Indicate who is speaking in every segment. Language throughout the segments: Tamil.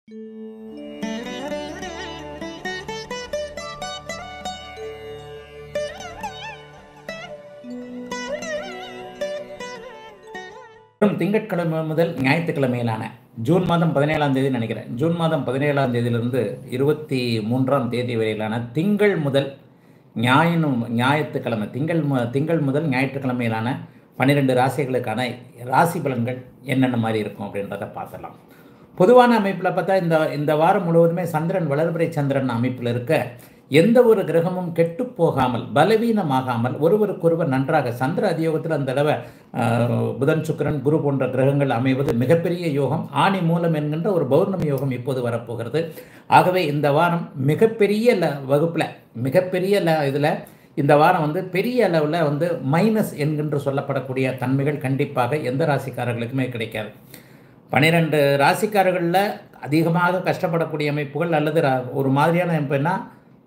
Speaker 1: வரும் திங்கட்கிழமை முதல் ஞாயிற்றுக்கிழமையிலான ஜூன் மாதம் பதினேழாம் தேதி நினைக்கிறேன் ஜூன் மாதம் பதினேழாம் தேதியிலிருந்து இருபத்தி மூன்றாம் தேதி வரையிலான திங்கள் முதல் ஞாயினும் ஞாயிற்றுக்கிழமை திங்கள் மு- திங்கள் முதல் ஞாயிற்றுக்கிழமையிலான பன்னிரெண்டு ராசிகளுக்கான ராசி பலன்கள் என்னென்ன மாதிரி இருக்கும் அப்படின்றத பார்த்துடலாம் பொதுவான அமைப்பில் பார்த்தா இந்த இந்த வாரம் முழுவதுமே சந்திரன் வளர்பிறை சந்திரன் அமைப்பில் இருக்க எந்த ஒரு கிரகமும் கெட்டு போகாமல் பலவீனமாகாமல் ஒருவருக்கொருவர் நன்றாக சந்திர அதியோகத்தில் அந்த தடவை ஆஹ், புதன் சுக்கிரன் குரு போன்ற கிரகங்கள் அமைவது மிகப்பெரிய யோகம் ஆணி மூலம் என்கின்ற ஒரு பௌர்ணமி யோகம் இப்போது வரப்போகிறது ஆகவே இந்த வாரம் மிகப்பெரிய ல வகுப்பில் மிகப்பெரிய ல இதில் இந்த வாரம் வந்து பெரிய அளவில் வந்து மைனஸ் என்கின்ற சொல்லப்படக்கூடிய தன்மைகள் கண்டிப்பாக எந்த ராசிக்காரர்களுக்குமே கிடைக்காது பன்னிரெண்டு ராசிக்காரர்களில் அதிகமாக கஷ்டப்படக்கூடிய அமைப்புகள் அல்லது ரா- ஒரு மாதிரியான அமைப்புனா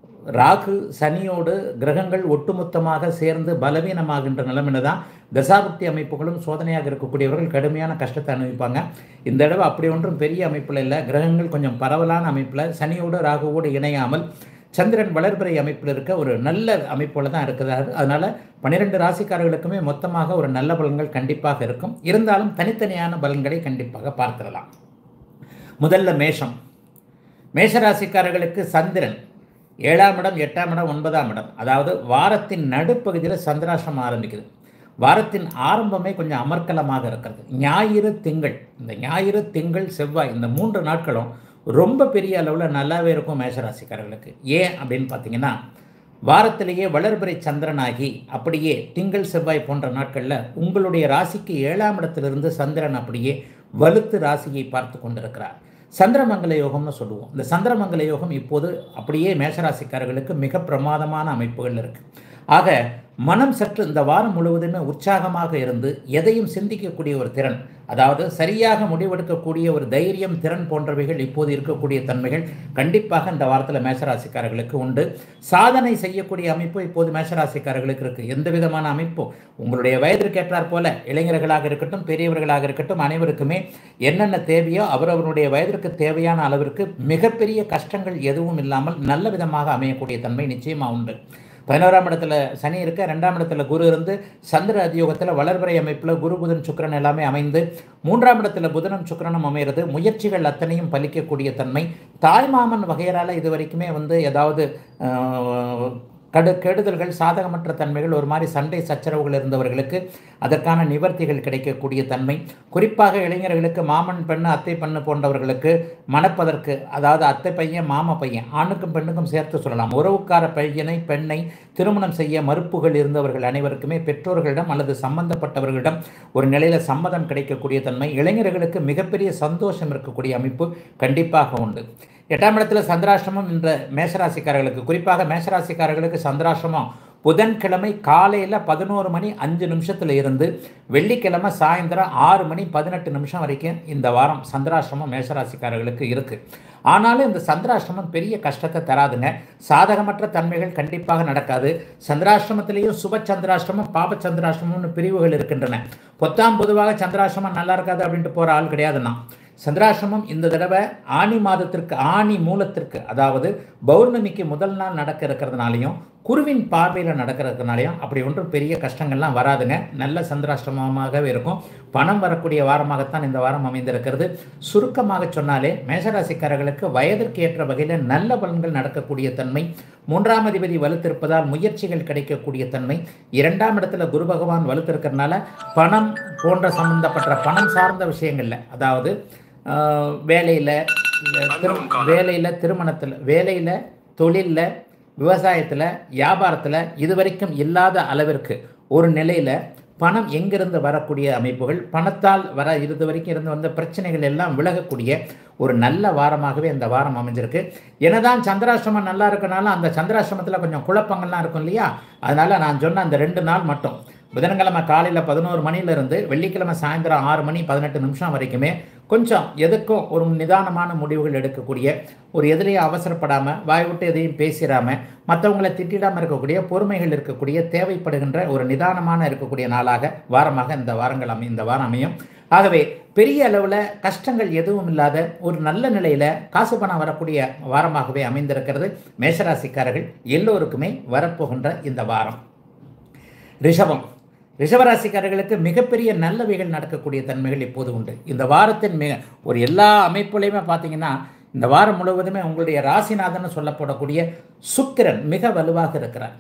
Speaker 1: ராகு சனியோடு கிரகங்கள் ஒட்டுமொத்தமாக சேர்ந்து பலவீனமாகின்ற நிலைமையில தான் தசாபக்தி அமைப்புகளும் சோதனையாக இருக்கக்கூடியவர்கள் கடுமையான கஷ்டத்தை அனுபவிப்பாங்க இந்த தடவை அப்படி ஒன்றும் பெரிய அமைப்பில் இல்லை கிரகங்கள் கொஞ்சம் பரவலான அமைப்பில் சனியோடு ராகுவோடு இணையாமல் சந்திரன் வளர்பிறை அமைப்பில் இருக்க ஒரு நல்ல அமைப்போல தான் இருக்கிறாரு அதனால பன்னிரெண்டு ராசிக்காரர்களுக்குமே மொத்தமாக ஒரு நல்ல பலன்கள் கண்டிப்பாக இருக்கும் இருந்தாலும் தனித்தனியான பலன்களை கண்டிப்பாக பார்த்திடலாம் முதல்ல மேஷம் மேஷராசிக்காரர்களுக்கு சந்திரன் ஏழாம் இடம் எட்டாம் இடம் ஒன்பதாம் இடம் அதாவது வாரத்தின் நடுப்பகுதியில் சந்திராசிரமம் ஆரம்பிக்குது வாரத்தின் ஆரம்பமே கொஞ்சம் அமர்க்கலமாக இருக்கிறது ஞாயிறு திங்கள் இந்த ஞாயிறு திங்கள் செவ்வாய் இந்த மூன்று நாட்களும் ரொம்ப பெரிய அளவில் நல்லாவே இருக்கும் மேஷராசிக்காரர்களுக்கு ஏன் அப்படின்னு பார்த்தீங்கன்னா வாரத்திலேயே வளர்பிறை சந்திரனாகி அப்படியே திங்கள் செவ்வாய் போன்ற நாட்களில் உங்களுடைய ராசிக்கு ஏழாம் இடத்திலிருந்து சந்திரன் அப்படியே வலுத்து ராசியை பார்த்து கொண்டிருக்கிறார் சந்திரமங்கல யோகம்னு சொல்லுவோம் இந்த சந்திரமங்கல யோகம் இப்போது அப்படியே மேஷராசிக்காரர்களுக்கு மிக பிரமாதமான அமைப்புகள் இருக்கு ஆக மனம் சற்று இந்த வாரம் முழுவதுமே உற்சாகமாக இருந்து எதையும் சிந்திக்கக்கூடிய ஒரு திறன் அதாவது சரியாக முடிவெடுக்கக்கூடிய ஒரு தைரியம் திறன் போன்றவைகள் இப்போது இருக்கக்கூடிய தன்மைகள் கண்டிப்பாக இந்த வாரத்தில் மேஷராசிக்காரர்களுக்கு உண்டு சாதனை செய்யக்கூடிய அமைப்பு இப்போது மேஷராசிக்காரர்களுக்கு இருக்கு எந்த விதமான அமைப்பும் உங்களுடைய வயதிற்கு ஏற்றாற் போல இளைஞர்களாக இருக்கட்டும் பெரியவர்களாக இருக்கட்டும் அனைவருக்குமே என்னென்ன தேவையோ அவரவருடைய வயதிற்கு தேவையான அளவிற்கு மிகப்பெரிய கஷ்டங்கள் எதுவும் இல்லாமல் நல்ல விதமாக அமையக்கூடிய தன்மை நிச்சயமாக உண்டு பதினோராம் இடத்துல சனி இருக்க ரெண்டாம் இடத்துல குரு இருந்து சந்திர அதியோகத்தில் வளர்பிறை அமைப்பில் குரு புதன் சுக்கிரன் எல்லாமே அமைந்து மூன்றாம் இடத்துல புதனும் சுக்கிரனும் அமைகிறது முயற்சிகள் அத்தனையும் பலிக்கக்கூடிய தன்மை தாய்மாமன் வகையறால இது வரைக்குமே வந்து ஏதாவது ஆஹ், கடு கெடுதல்கள் சாதகமற்ற தன்மைகள் ஒரு மாதிரி சண்டை சச்சரவுகள் இருந்தவர்களுக்கு அதற்கான நிவர்த்திகள் கிடைக்கக்கூடிய தன்மை குறிப்பாக இளைஞர்களுக்கு மாமன் பெண்ணு அத்தை பெண்ணு போன்றவர்களுக்கு மணப்பதற்கு அதாவது அத்தை பையன் மாமா பையன் ஆணுக்கும் பெண்ணுக்கும் சேர்த்து சொல்லலாம் உறவுக்கார பையனை பெண்ணை திருமணம் செய்ய மறுப்புகள் இருந்தவர்கள் அனைவருக்குமே பெற்றோர்களிடம் அல்லது சம்பந்தப்பட்டவர்களிடம் ஒரு நிலையில் சம்மதம் கிடைக்கக்கூடிய தன்மை இளைஞர்களுக்கு மிகப்பெரிய சந்தோஷம் இருக்கக்கூடிய அமைப்பு கண்டிப்பாக உண்டு எட்டாம் இடத்துல சந்திராசிரமம் என்ற மேஷராசிக்காரர்களுக்கு குறிப்பாக மேஷராசிக்காரர்களுக்கு சந்திராசிரமம் புதன்கிழமை காலையில் பதினோரு மணி அஞ்சு நிமிஷத்தில் இருந்து வெள்ளிக்கிழமை சாயந்தரம் ஆறு மணி பதினெட்டு நிமிஷம் வரைக்கும் இந்த வாரம் சந்திராசிரமம் மேஷராசிக்காரர்களுக்கு இருக்குது ஆனாலும் இந்த சந்திராசிரமம் பெரிய கஷ்டத்தை தராதுங்க சாதகமற்ற தன்மைகள் கண்டிப்பாக நடக்காது சந்திராசிரமத்திலேயும் சுப சந்திராசிரமம் பாப சந்திராசிரமம்னு பிரிவுகள் இருக்கின்றன பொத்தாம் பொதுவாக சந்திராசிரமம் நல்லா இருக்காது அப்படின்ட்டு போகிற ஆள் கிடையாதுண்ணா சந்திராசிரமம் இந்த தடவை ஆனி மாதத்திற்கு ஆனி மூலத்திற்கு அதாவது பௌர்ணமிக்கு முதல் நாள் நடக்க இருக்கிறதுனாலையும் குருவின் பார்வையில் நடக்கிறதுனாலையும் அப்படி ஒன்றும் பெரிய கஷ்டங்கள்லாம் வராதுங்க நல்ல சந்திராசிரமமாகவே இருக்கும் பணம் வரக்கூடிய வாரமாகத்தான் இந்த வாரம் அமைந்திருக்கிறது சுருக்கமாக சொன்னாலே மேஷராசிக்காரர்களுக்கு வயதிற்கு ஏற்ற வகையில் நல்ல பலன்கள் நடக்கக்கூடிய தன்மை மூன்றாம் அதிபதி வலுத்திருப்பதால் முயற்சிகள் கிடைக்கக்கூடிய தன்மை இரண்டாம் இடத்துல குரு பகவான் வலுத்திருக்கிறதுனால பணம் போன்ற சம்பந்தப்பட்ட பணம் சார்ந்த விஷயங்கள்ல அதாவது ஆஹ், வேலையில திரு வேலையில் திருமணத்தில் வேலையில் தொழிலில் விவசாயத்தில் வியாபாரத்தில் இதுவரைக்கும் இல்லாத அளவிற்கு ஒரு நிலையில் பணம் எங்கிருந்து வரக்கூடிய அமைப்புகள் பணத்தால் வர இது வரைக்கும் இருந்து வந்த பிரச்சனைகள் எல்லாம் விலகக்கூடிய ஒரு நல்ல வாரமாகவே இந்த வாரம் அமைஞ்சிருக்கு என்னதான் சந்திராசிரமம் நல்லா இருக்கனாலும் அந்த சந்திராசிரமத்தில் கொஞ்சம் குழப்பங்கள்லாம் இருக்கும் இல்லையா அதனால் நான் சொன்ன அந்த ரெண்டு நாள் மட்டும் புதன்கிழமை காலையில் பதினோரு மணிலேருந்து வெள்ளிக்கிழமை சாயந்தரம் ஆறு மணி பதினெட்டு நிமிஷம் வரைக்குமே கொஞ்சம் எதுக்கும் ஒரு நிதானமான முடிவுகள் எடுக்கக்கூடிய ஒரு எதிரையும் அவசரப்படாமல் வாய் விட்டு எதையும் பேசிடாமல் மற்றவங்களை திட்டிடாமல் இருக்கக்கூடிய பொறுமைகள் இருக்கக்கூடிய தேவைப்படுகின்ற ஒரு நிதானமான இருக்கக்கூடிய நாளாக வாரமாக இந்த வாரங்கள் அமை இந்த வாரம் அமையும் ஆகவே பெரிய அளவில் கஷ்டங்கள் எதுவும் இல்லாத ஒரு நல்ல நிலையில் காசு பணம் வரக்கூடிய வாரமாகவே அமைந்திருக்கிறது மேஷராசிக்காரர்கள் எல்லோருக்குமே வரப்போகின்ற இந்த வாரம் ரிஷபம் ரிஷபராசிக்காரர்களுக்கு மிகப்பெரிய நல்லவைகள் நடக்கக்கூடிய தன்மைகள் இப்போது உண்டு இந்த வாரத்தின் மிக ஒரு எல்லா அமைப்புலையுமே பார்த்தீங்கன்னா இந்த வாரம் முழுவதுமே உங்களுடைய ராசிநாதன் சொல்லப்படக்கூடிய சுக்கிரன் மிக வலுவாக இருக்கிறார்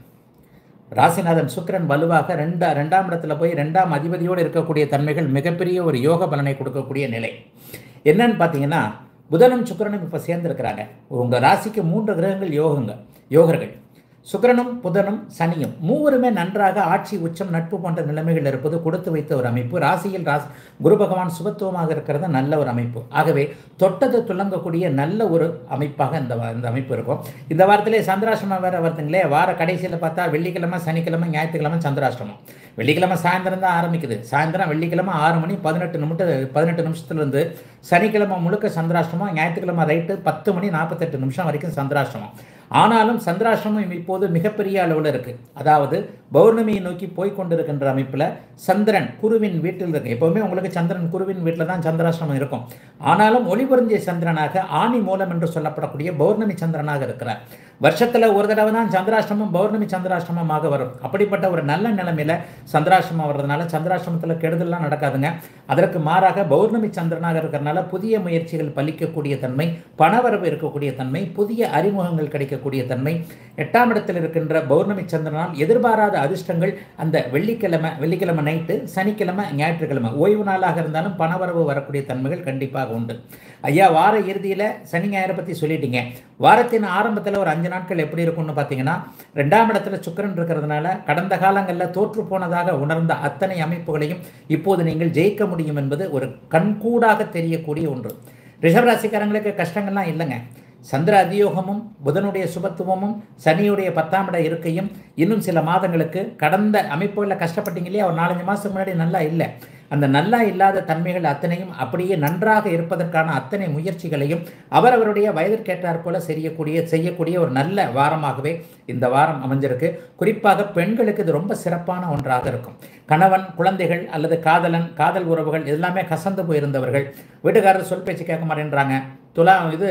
Speaker 1: ராசிநாதன் சுக்கிரன் வலுவாக ரெண்டா ரெண்டாம் இடத்துல போய் ரெண்டாம் அதிபதியோடு இருக்கக்கூடிய தன்மைகள் மிகப்பெரிய ஒரு யோக பலனை கொடுக்கக்கூடிய நிலை என்னன்னு பார்த்தீங்கன்னா புதனும் சுக்கிரனும் இப்போ சேர்ந்துருக்கிறாங்க உங்கள் ராசிக்கு மூன்று கிரகங்கள் யோகங்க யோகர்கள் சுக்கிரனும் புதனும் சனியும் மூவருமே நன்றாக ஆட்சி உச்சம் நட்பு போன்ற நிலைமைகள் இருப்பது கொடுத்து வைத்த ஒரு அமைப்பு ராசியில் ராசி குரு பகவான் சுபத்துவமாக இருக்கிறது நல்ல ஒரு அமைப்பு ஆகவே தொட்டது துளங்கக்கூடிய நல்ல ஒரு அமைப்பாக இந்த வா- இந்த அமைப்பு இருக்கும் இந்த வாரத்திலே சந்திராசிரமம் வேற வருதுங்களே வார கடைசியில் பார்த்தா வெள்ளிக்கிழமை சனிக்கிழமை ஞாயிற்றுக்கிழமை சந்திராஷ்டமம் வெள்ளிக்கிழமை சாயந்தரம் தான் ஆரம்பிக்குது சாயந்தரம் வெள்ளிக்கிழமை ஆறு மணி பதினெட்டு நிமிடம் பதினெட்டு நிமிஷத்துலேருந்து சனிக்கிழமை முழுக்க சந்திராஷ்டமம் ஞாயிற்றுக்கிழமை ரைட்டு பத்து மணி நாற்பத்தெட்டு நிமிஷம் வரைக்கும் சந்திராஷ்டமம் ஆனாலும் சந்திராஷ்டமம் இப்போது மிகப்பெரிய அளவில் இருக்கு அதாவது பௌர்ணமியை நோக்கி போய் கொண்டிருக்கின்ற அமைப்பில் சந்திரன் குருவின் வீட்டில் இருக்கு எப்பவுமே உங்களுக்கு சந்திரன் குருவின் வீட்டில் தான் சந்திராஷ்டமம் இருக்கும் ஆனாலும் ஒளிபுரிஞ்சிய சந்திரனாக ஆணி மூலம் என்று சொல்லப்படக்கூடிய பௌர்ணமி சந்திரனாக இருக்கிறார் வருஷத்தில் ஒரு தடவை தான் சந்திராஷ்டமம் பௌர்ணமி சந்திராஷ்டமமாக வரும் அப்படிப்பட்ட ஒரு நல்ல நிலைமையில சந்திராஷ்டமம் வர்றதுனால சந்திராஷ்டமத்தில் கெடுதல்லாம் நடக்காதுங்க அதற்கு மாறாக பௌர்ணமி சந்திரனாக இருக்கிறனால புதிய முயற்சிகள் பலிக்கக்கூடிய தன்மை பணவரவு இருக்கக்கூடிய தன்மை புதிய அறிமுகங்கள் கிடைக்கக்கூடிய தன்மை எட்டாம் இடத்தில் இருக்கின்ற பௌர்ணமி சந்திரனால் எதிர்பாராத அதிர்ஷ்டங்கள் அந்த வெள்ளிக்கிழமை வெள்ளிக்கிழமை நைட்டு சனிக்கிழமை ஞாயிற்றுக்கிழமை ஓய்வு நாளாக இருந்தாலும் பணவரவு வரக்கூடிய தன்மைகள் கண்டிப்பாக உண்டு ஐயா வார இறுதியில் சனி ஞாயிறை பற்றி சொல்லிட்டீங்க வாரத்தின் ஆரம்பத்தில் ஒரு அஞ்சு நாட்கள் எப்படி இருக்கும்னு பார்த்தீங்கன்னா ரெண்டாம் இடத்துல சுக்கிரன் இருக்கிறதுனால கடந்த காலங்களில் தோற்று போனதாக உணர்ந்த அத்தனை அமைப்புகளையும் இப்போது நீங்கள் ஜெயிக்க முடியும் என்பது ஒரு கண்கூடாக தெரியக்கூடிய ஒன்று ரிஷபராசிக்காரங்களுக்கு கஷ்டங்கள்லாம் இல்லைங்க சந்திர அதியோகமும் புதனுடைய சுபத்துவமும் சனியுடைய பத்தாம் இட இருக்கையும் இன்னும் சில மாதங்களுக்கு கடந்த அமைப்புகளில் கஷ்டப்பட்டீங்க இல்லையா ஒரு நாலஞ்சு மாதத்துக்கு முன்னாடி நல்லா இல்லை அந்த நல்லா இல்லாத தன்மைகள் அத்தனையும் அப்படியே நன்றாக இருப்பதற்கான அத்தனை முயற்சிகளையும் அவரவருடைய வயதிற்கேற்றாற் போல செய்யக்கூடிய செய்யக்கூடிய ஒரு நல்ல வாரமாகவே இந்த வாரம் அமைஞ்சிருக்கு குறிப்பாக பெண்களுக்கு இது ரொம்ப சிறப்பான ஒன்றாக இருக்கும் கணவன் குழந்தைகள் அல்லது காதலன் காதல் உறவுகள் எல்லாமே கசந்து போயிருந்தவர்கள் வீட்டுக்காரர் சொல் பேச்சு கேட்க மாட்டேன்றாங்க துலா இது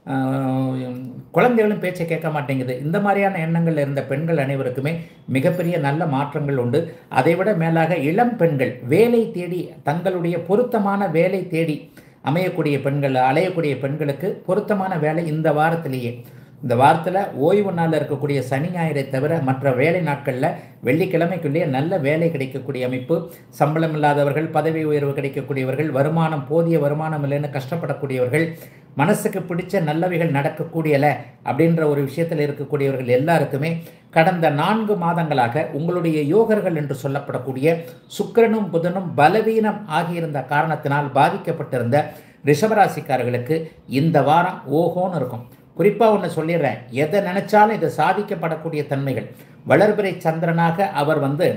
Speaker 1: ஆஹ், குழந்தைகளும் பேச்சை கேட்க மாட்டேங்குது இந்த மாதிரியான எண்ணங்கள் இருந்த பெண்கள் அனைவருக்குமே மிகப்பெரிய நல்ல மாற்றங்கள் உண்டு அதைவிட மேலாக இளம் பெண்கள் வேலை தேடி தங்களுடைய பொருத்தமான வேலை தேடி அமையக்கூடிய பெண்கள் அலையக்கூடிய பெண்களுக்கு பொருத்தமான வேலை இந்த வாரத்திலேயே இந்த வாரத்தில் ஓய்வு நாளில் இருக்கக்கூடிய சனி ஞாயிறை தவிர மற்ற வேலை நாட்களில் வெள்ளிக்கிழமைக்குள்ளேயே நல்ல வேலை கிடைக்கக்கூடிய அமைப்பு சம்பளம் இல்லாதவர்கள் பதவி உயர்வு கிடைக்கக்கூடியவர்கள் வருமானம் போதிய வருமானம் இல்லைன்னு கஷ்டப்படக்கூடியவர்கள் மனசுக்கு பிடிச்ச நல்லவைகள் நடக்கக்கூடியல அப்படின்ற ஒரு விஷயத்தில் இருக்கக்கூடியவர்கள் எல்லாருக்குமே கடந்த நான்கு மாதங்களாக உங்களுடைய யோகர்கள் என்று சொல்லப்படக்கூடிய சுக்கிரனும் புதனும் பலவீனம் ஆகியிருந்த காரணத்தினால் பாதிக்கப்பட்டிருந்த ரிஷபராசிக்காரர்களுக்கு இந்த வாரம் ஓஹோன்னு இருக்கும் குறிப்பாக ஒன்று சொல்லிடுறேன் எதை நினைச்சாலும் இது சாதிக்கப்படக்கூடிய தன்மைகள் வளர்பிறை சந்திரனாக அவர் வந்து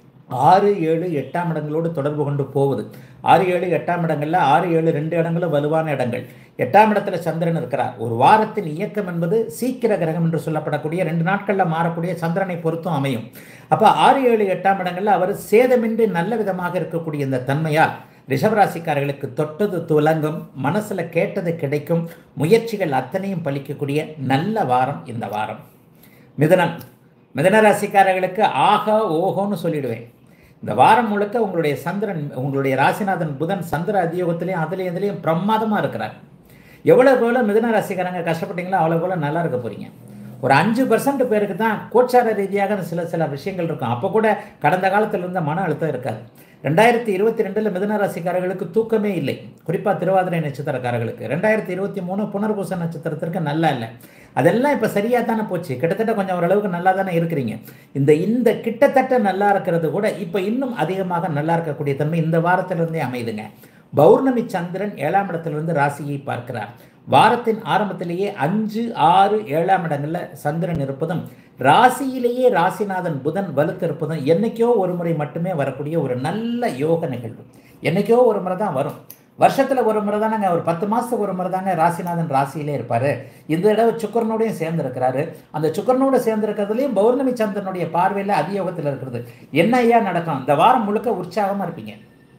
Speaker 1: ஆறு ஏழு எட்டாம் இடங்களோடு தொடர்பு கொண்டு போகுது ஆறு ஏழு எட்டாம் இடங்கள்ல ஆறு ஏழு ரெண்டு இடங்களும் வலுவான இடங்கள் எட்டாம் இடத்துல சந்திரன் இருக்கிறார் ஒரு வாரத்தின் இயக்கம் என்பது சீக்கிர கிரகம் என்று சொல்லப்படக்கூடிய ரெண்டு நாட்களில் மாறக்கூடிய சந்திரனை பொறுத்தும் அமையும் அப்போ ஆறு ஏழு எட்டாம் இடங்கள்ல அவர் சேதமின்றி நல்ல விதமாக இருக்கக்கூடிய இந்த தன்மையால் ரிஷபராசிக்காரர்களுக்கு தொட்டது துலங்கும் மனசுல கேட்டது கிடைக்கும் முயற்சிகள் அத்தனையும் பலிக்கக்கூடிய நல்ல வாரம் இந்த வாரம் மிதனம் மிதன ராசிக்காரர்களுக்கு ஆகா ஓஹோன்னு சொல்லிடுவேன் இந்த வாரம் முழுக்க உங்களுடைய சந்திரன் உங்களுடைய ராசிநாதன் புதன் சந்திர அதியோகத்திலையும் அதுலேயும் இதுலேயும் பிரமாதமாக இருக்கிறார் எவ்வளோ எவ்வளோ மிதன ராசிக்காரங்க கஷ்டப்பட்டீங்களோ அவ்வளோ எவ்வளோ நல்லா இருக்க போகிறீங்க ஒரு அஞ்சு பர்சன்ட் பேருக்கு தான் கோச்சார ரீதியாக சில சில விஷயங்கள் இருக்கும் அப்போ கூட கடந்த காலத்தில் இருந்த மன அழுத்தம் இருக்காது ரெண்டாயிரத்தி இருபத்தி ரெண்டில் மிதன ராசிக்காரர்களுக்கு தூக்கமே இல்லை குறிப்பாக திருவாதிரை நட்சத்திரக்காரர்களுக்கு ரெண்டாயிரத்தி இருபத்தி மூணு புனர்பூச நட்சத்திரத்திற்கு நல்லா இல்லை அதெல்லாம் இப்போ சரியாக தானே போச்சு கிட்டத்தட்ட கொஞ்சம் ஓரளவுக்கு நல்லா தானே இருக்கிறீங்க இந்த இந்த கிட்டத்தட்ட நல்லா இருக்கிறது கூட இப்போ இன்னும் அதிகமாக நல்லா இருக்கக்கூடிய தன்மை இந்த வாரத்திலிருந்தே அமையுதுங்க பௌர்ணமி சந்திரன் ஏழாம் இடத்திலிருந்து ராசியை பார்க்கிறார் வாரத்தின் ஆரம்பத்திலேயே அஞ்சு ஆறு ஏழாம் இடங்களில் சந்திரன் இருப்பதும் ராசியிலேயே ராசிநாதன் புதன் வலுத்திருப்பதும் என்னைக்கோ ஒரு முறை மட்டுமே வரக்கூடிய ஒரு நல்ல யோக நிகழ்வு என்னைக்கோ ஒரு முறை தான் வரும் வருஷத்துல ஒரு முறை தானங்க ஒரு பத்து மாசத்துக்கு ஒரு முறை தாங்க ராசிநாதன் ராசியிலே இருப்பாரு இந்த தடவை சுக்கரனோடையும் சேர்ந்து இருக்கிறாரு அந்த சுக்கரனோட சேர்ந்து இருக்கிறதுலையும் பௌர்ணமி சந்திரனுடைய பார்வையில் அதியோகத்தில் இருக்கிறது என்ன ஐயா நடக்கும் இந்த வாரம் முழுக்க உற்சாகமா இருப்பீங்க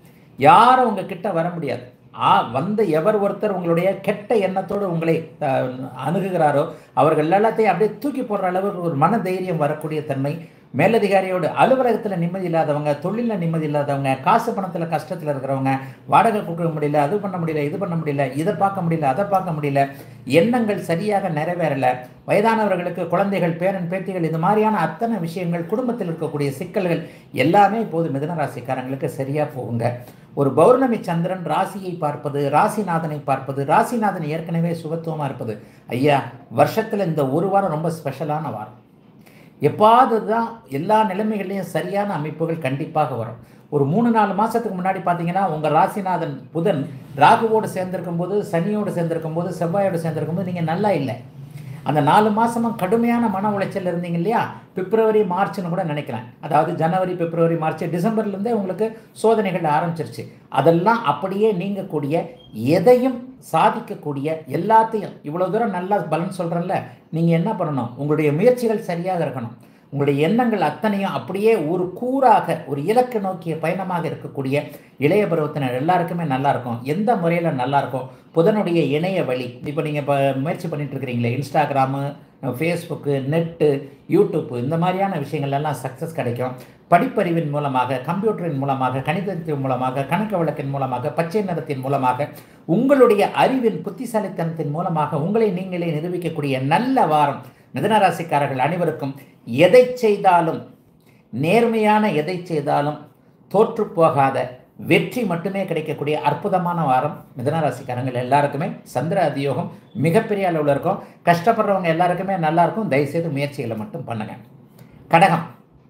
Speaker 1: யாரும் உங்க கிட்ட வர முடியாது ஆ வந்த எவர் ஒருத்தர் உங்களுடைய கெட்ட எண்ணத்தோடு உங்களை அஹ், அணுகுகிறாரோ அவர்கள் எல்லாத்தையும் அப்படியே தூக்கி போடுற அளவுக்கு ஒரு மன தைரியம் வரக்கூடிய தன்மை மேலதிகாரியோடு அலுவலகத்தில் நிம்மதி இல்லாதவங்க தொழிலில் நிம்மதி இல்லாதவங்க காசு பணத்தில் கஷ்டத்தில் இருக்கிறவங்க வாடகை கொடுக்க முடியல அது பண்ண முடியல இது பண்ண முடியல இதை பார்க்க முடியல அதை பார்க்க முடியல எண்ணங்கள் சரியாக நிறைவேறல வயதானவர்களுக்கு குழந்தைகள் பேரன் பேத்திகள் இது மாதிரியான அத்தனை விஷயங்கள் குடும்பத்தில் இருக்கக்கூடிய சிக்கல்கள் எல்லாமே இப்போது மிதுன ராசிக்காரங்களுக்கு சரியா போகுங்க ஒரு பௌர்ணமி சந்திரன் ராசியை பார்ப்பது ராசிநாதனை பார்ப்பது ராசிநாதன் ஏற்கனவே சுகத்துவமா இருப்பது ஐயா வருஷத்துல இந்த ஒரு வாரம் ரொம்ப ஸ்பெஷலான வாரம் எப்பாவது தான் எல்லா நிலைமைகள்லையும் சரியான அமைப்புகள் கண்டிப்பாக வரும் ஒரு மூணு நாலு மாசத்துக்கு முன்னாடி பார்த்தீங்கன்னா உங்க ராசிநாதன் புதன் ராகுவோடு சேர்ந்திருக்கும் போது சனியோடு சேர்ந்திருக்கும் போது செவ்வாயோடு சேர்ந்திருக்கும் போது நீங்க நல்லா இல்லை அந்த நாலு மாசமும் கடுமையான மன உளைச்சல் இருந்தீங்க இல்லையா பிப்ரவரி மார்ச்னு கூட நினைக்கிறேன் அதாவது ஜனவரி பிப்ரவரி மார்ச் டிசம்பர்ல இருந்தே உங்களுக்கு சோதனைகள் ஆரம்பிச்சிருச்சு அதெல்லாம் அப்படியே நீங்கக்கூடிய எதையும் சாதிக்கக்கூடிய எல்லாத்தையும் இவ்வளவு தூரம் நல்லா பலன் சொல்றேன்ல நீங்க என்ன பண்ணணும் உங்களுடைய முயற்சிகள் சரியாக இருக்கணும் உங்களுடைய எண்ணங்கள் அத்தனையும் அப்படியே ஒரு கூறாக ஒரு இலக்கு நோக்கிய பயணமாக இருக்கக்கூடிய இளைய பருவத்தினர் எல்லாருக்குமே நல்லா இருக்கும் எந்த முறையில் நல்லா இருக்கும் புதனுடைய இணைய வழி இப்போ நீங்கள் இப்போ முயற்சி பண்ணிட்டு இருக்கிறீங்களே இன்ஸ்டாகிராமு ஃபேஸ்புக்கு நெட்டு யூடியூப் இந்த மாதிரியான விஷயங்கள் எல்லாம் சக்ஸஸ் கிடைக்கும் படிப்பறிவின் மூலமாக கம்ப்யூட்டரின் மூலமாக கணிதத்தின் மூலமாக கணக்கு வழக்கின் மூலமாக பச்சை நிறத்தின் மூலமாக உங்களுடைய அறிவின் புத்திசாலித்தனத்தின் மூலமாக உங்களை நீங்களே நிரூபிக்கக்கூடிய நல்ல வாரம் மிதனராசிக்காரர்கள் அனைவருக்கும் எதை செய்தாலும் நேர்மையான எதை செய்தாலும் தோற்று போகாத வெற்றி மட்டுமே கிடைக்கக்கூடிய அற்புதமான வாரம் மிதனராசிக்காரங்கள் எல்லாருக்குமே சந்திர அதியோகம் மிகப்பெரிய அளவில் இருக்கும் கஷ்டப்படுறவங்க எல்லாருக்குமே நல்லா இருக்கும் தயவுசெய்து முயற்சிகளை மட்டும் பண்ணுங்க கடகம்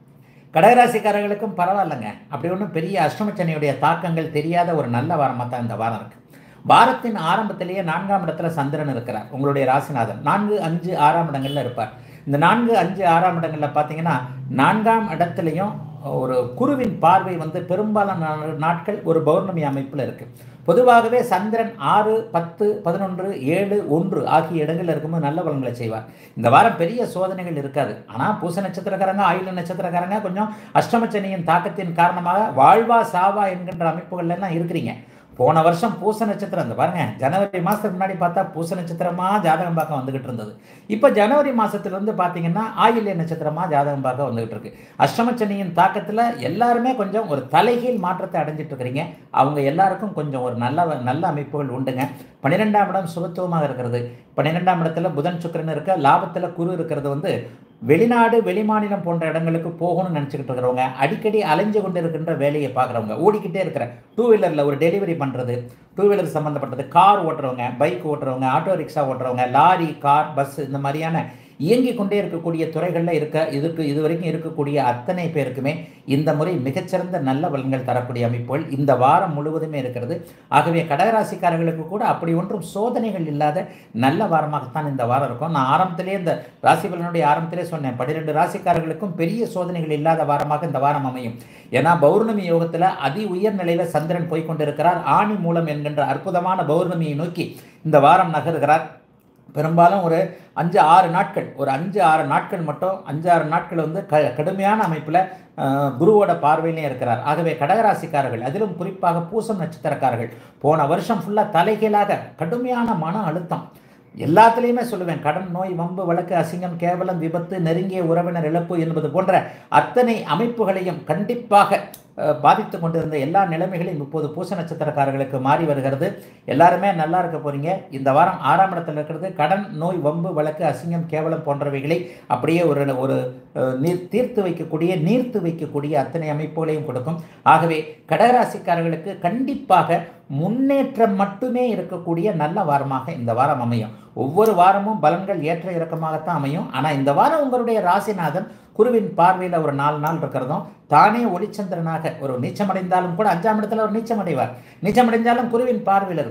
Speaker 1: கடகராசிக்காரர்களுக்கும் பரவாயில்லைங்க அப்படி ஒன்றும் பெரிய அஷ்டமச்சனியுடைய தாக்கங்கள் தெரியாத ஒரு நல்ல வாரமாக தான் இந்த வாரம் இருக்கு வாரத்தின் ஆரம்பத்திலேயே நான்காம் இடத்துல சந்திரன் இருக்கிறார் உங்களுடைய ராசிநாதன் நான்கு அஞ்சு ஆறாம் இடங்கள்ல இருப்பார் இந்த நான்கு அஞ்சு ஆறாம் இடங்கள்ல பார்த்தீங்கன்னா நான்காம் இடத்துலையும் ஒரு குருவின் பார்வை வந்து பெரும்பாலான நாட்கள் ஒரு பௌர்ணமி அமைப்பில் இருக்கு பொதுவாகவே சந்திரன் ஆறு பத்து பதினொன்று ஏழு ஒன்று ஆகிய இடங்கள்ல இருக்கும்போது நல்ல பலன்களை செய்வார் இந்த வாரம் பெரிய சோதனைகள் இருக்காது ஆனால் பூச நட்சத்திரக்காரங்க ஆயுள நட்சத்திரக்காரங்க கொஞ்சம் அஷ்டமச்சனியின் தாக்கத்தின் காரணமாக வாழ்வா சாவா என்கின்ற அமைப்புகள்ல எல்லாம் இருக்கிறீங்க போன வருஷம் பூச நட்சத்திரம் இந்த பாருங்க ஜனவரி மாதத்துக்கு முன்னாடி பார்த்தா பூச நட்சத்திரமா ஜாதகம் பார்க்க வந்துகிட்டு இருந்தது இப்போ ஜனவரி மாசத்துல இருந்து பார்த்தீங்கன்னா ஆயில்ய நட்சத்திரமா ஜாதகம் பார்க்க வந்துகிட்டு இருக்கு அஷ்டமச்சனியின் தாக்கத்தில் எல்லாருமே கொஞ்சம் ஒரு தலைகீழ் மாற்றத்தை அடைஞ்சிட்டு இருக்கிறீங்க அவங்க எல்லாருக்கும் கொஞ்சம் ஒரு நல்ல நல்ல அமைப்புகள் உண்டுங்க பன்னிரெண்டாம் இடம் சுபத்துவமாக இருக்கிறது பன்னிரெண்டாம் இடத்துல புதன் சுக்கிரன் இருக்க லாபத்தில் குரு இருக்கிறது வந்து வெளிநாடு வெளிமாநிலம் போன்ற இடங்களுக்கு போகணும்னு நினச்சிக்கிட்டு இருக்கிறவங்க அடிக்கடி அலைஞ்சு கொண்டு இருக்கின்ற வேலையை பார்க்குறவங்க ஓடிக்கிட்டே இருக்கிற டூ வீலரில் ஒரு டெலிவரி பண்ணுறது டூ வீலர் சம்மந்தப்பட்டது கார் ஓட்டுறவங்க பைக் ஓட்டுறவங்க ஆட்டோ ரிக்ஷா ஓட்டுறவங்க லாரி கார் பஸ் இந்த மாதிரியான இயங்கிக் கொண்டே இருக்கக்கூடிய துறைகளில் இருக்க இதுக்கு இது வரைக்கும் இருக்கக்கூடிய அத்தனை பேருக்குமே இந்த முறை மிகச்சிறந்த நல்ல பலன்கள் தரக்கூடிய அமைப்புகள் இந்த வாரம் முழுவதுமே இருக்கிறது ஆகவே கடகராசிக்காரர்களுக்கு கூட அப்படி ஒன்றும் சோதனைகள் இல்லாத நல்ல வாரமாகத்தான் இந்த வாரம் இருக்கும் நான் ஆரம்பத்திலே இந்த ராசி பலனுடைய ஆரம்பத்திலே சொன்னேன் பன்னிரெண்டு ராசிக்காரர்களுக்கும் பெரிய சோதனைகள் இல்லாத வாரமாக இந்த வாரம் அமையும் ஏன்னா பௌர்ணமி யோகத்தில் அதி உயர் நிலையில சந்திரன் போய் கொண்டிருக்கிறார் ஆணி மூலம் என்கின்ற அற்புதமான பௌர்ணமியை நோக்கி இந்த வாரம் நகருகிறார் பெரும்பாலும் ஒரு அஞ்சு ஆறு நாட்கள் ஒரு அஞ்சு ஆறு நாட்கள் மட்டும் அஞ்சு ஆறு நாட்கள் வந்து க கடுமையான அமைப்பில் குருவோட பார்வையிலே இருக்கிறார் ஆகவே கடகராசிக்காரர்கள் அதிலும் குறிப்பாக பூசம் நட்சத்திரக்காரர்கள் போன வருஷம் ஃபுல்லாக தலைகீழாக கடுமையான மன அழுத்தம் எல்லாத்துலேயுமே சொல்லுவேன் கடன் நோய் வம்பு வழக்கு அசிங்கம் கேவலம் விபத்து நெருங்கிய உறவினர் இழப்பு என்பது போன்ற அத்தனை அமைப்புகளையும் கண்டிப்பாக பாதித்து கொண்டிருந்த எல்லா நிலைமைகளையும் இப்போது பூச நட்சத்திரக்காரர்களுக்கு மாறி வருகிறது எல்லாருமே நல்லா இருக்க போறீங்க இந்த வாரம் ஆறாம் இடத்துல இருக்கிறது கடன் நோய் வம்பு வழக்கு அசிங்கம் கேவலம் போன்றவைகளை அப்படியே ஒரு ஒரு நீர் தீர்த்து வைக்கக்கூடிய நீர்த்து வைக்கக்கூடிய அத்தனை அமைப்புகளையும் கொடுக்கும் ஆகவே கடகராசிக்காரர்களுக்கு கண்டிப்பாக முன்னேற்றம் மட்டுமே இருக்கக்கூடிய நல்ல வாரமாக இந்த வாரம் அமையும் ஒவ்வொரு வாரமும் பலன்கள் ஏற்ற இறக்கமாகத்தான் அமையும் ஆனால் இந்த வாரம் உங்களுடைய ராசிநாதன் குருவின் பார்வையில் ஒரு நாலு நாள் இருக்கிறதும் தானே ஒளிச்சந்திரனாக ஒரு நீச்சமடைந்தாலும் கூட அஞ்சாம் இடத்துல ஒரு நீச்சமடைவார் நீச்சமடைந்தாலும் குருவின் பார்வையில் இருக்கிறார்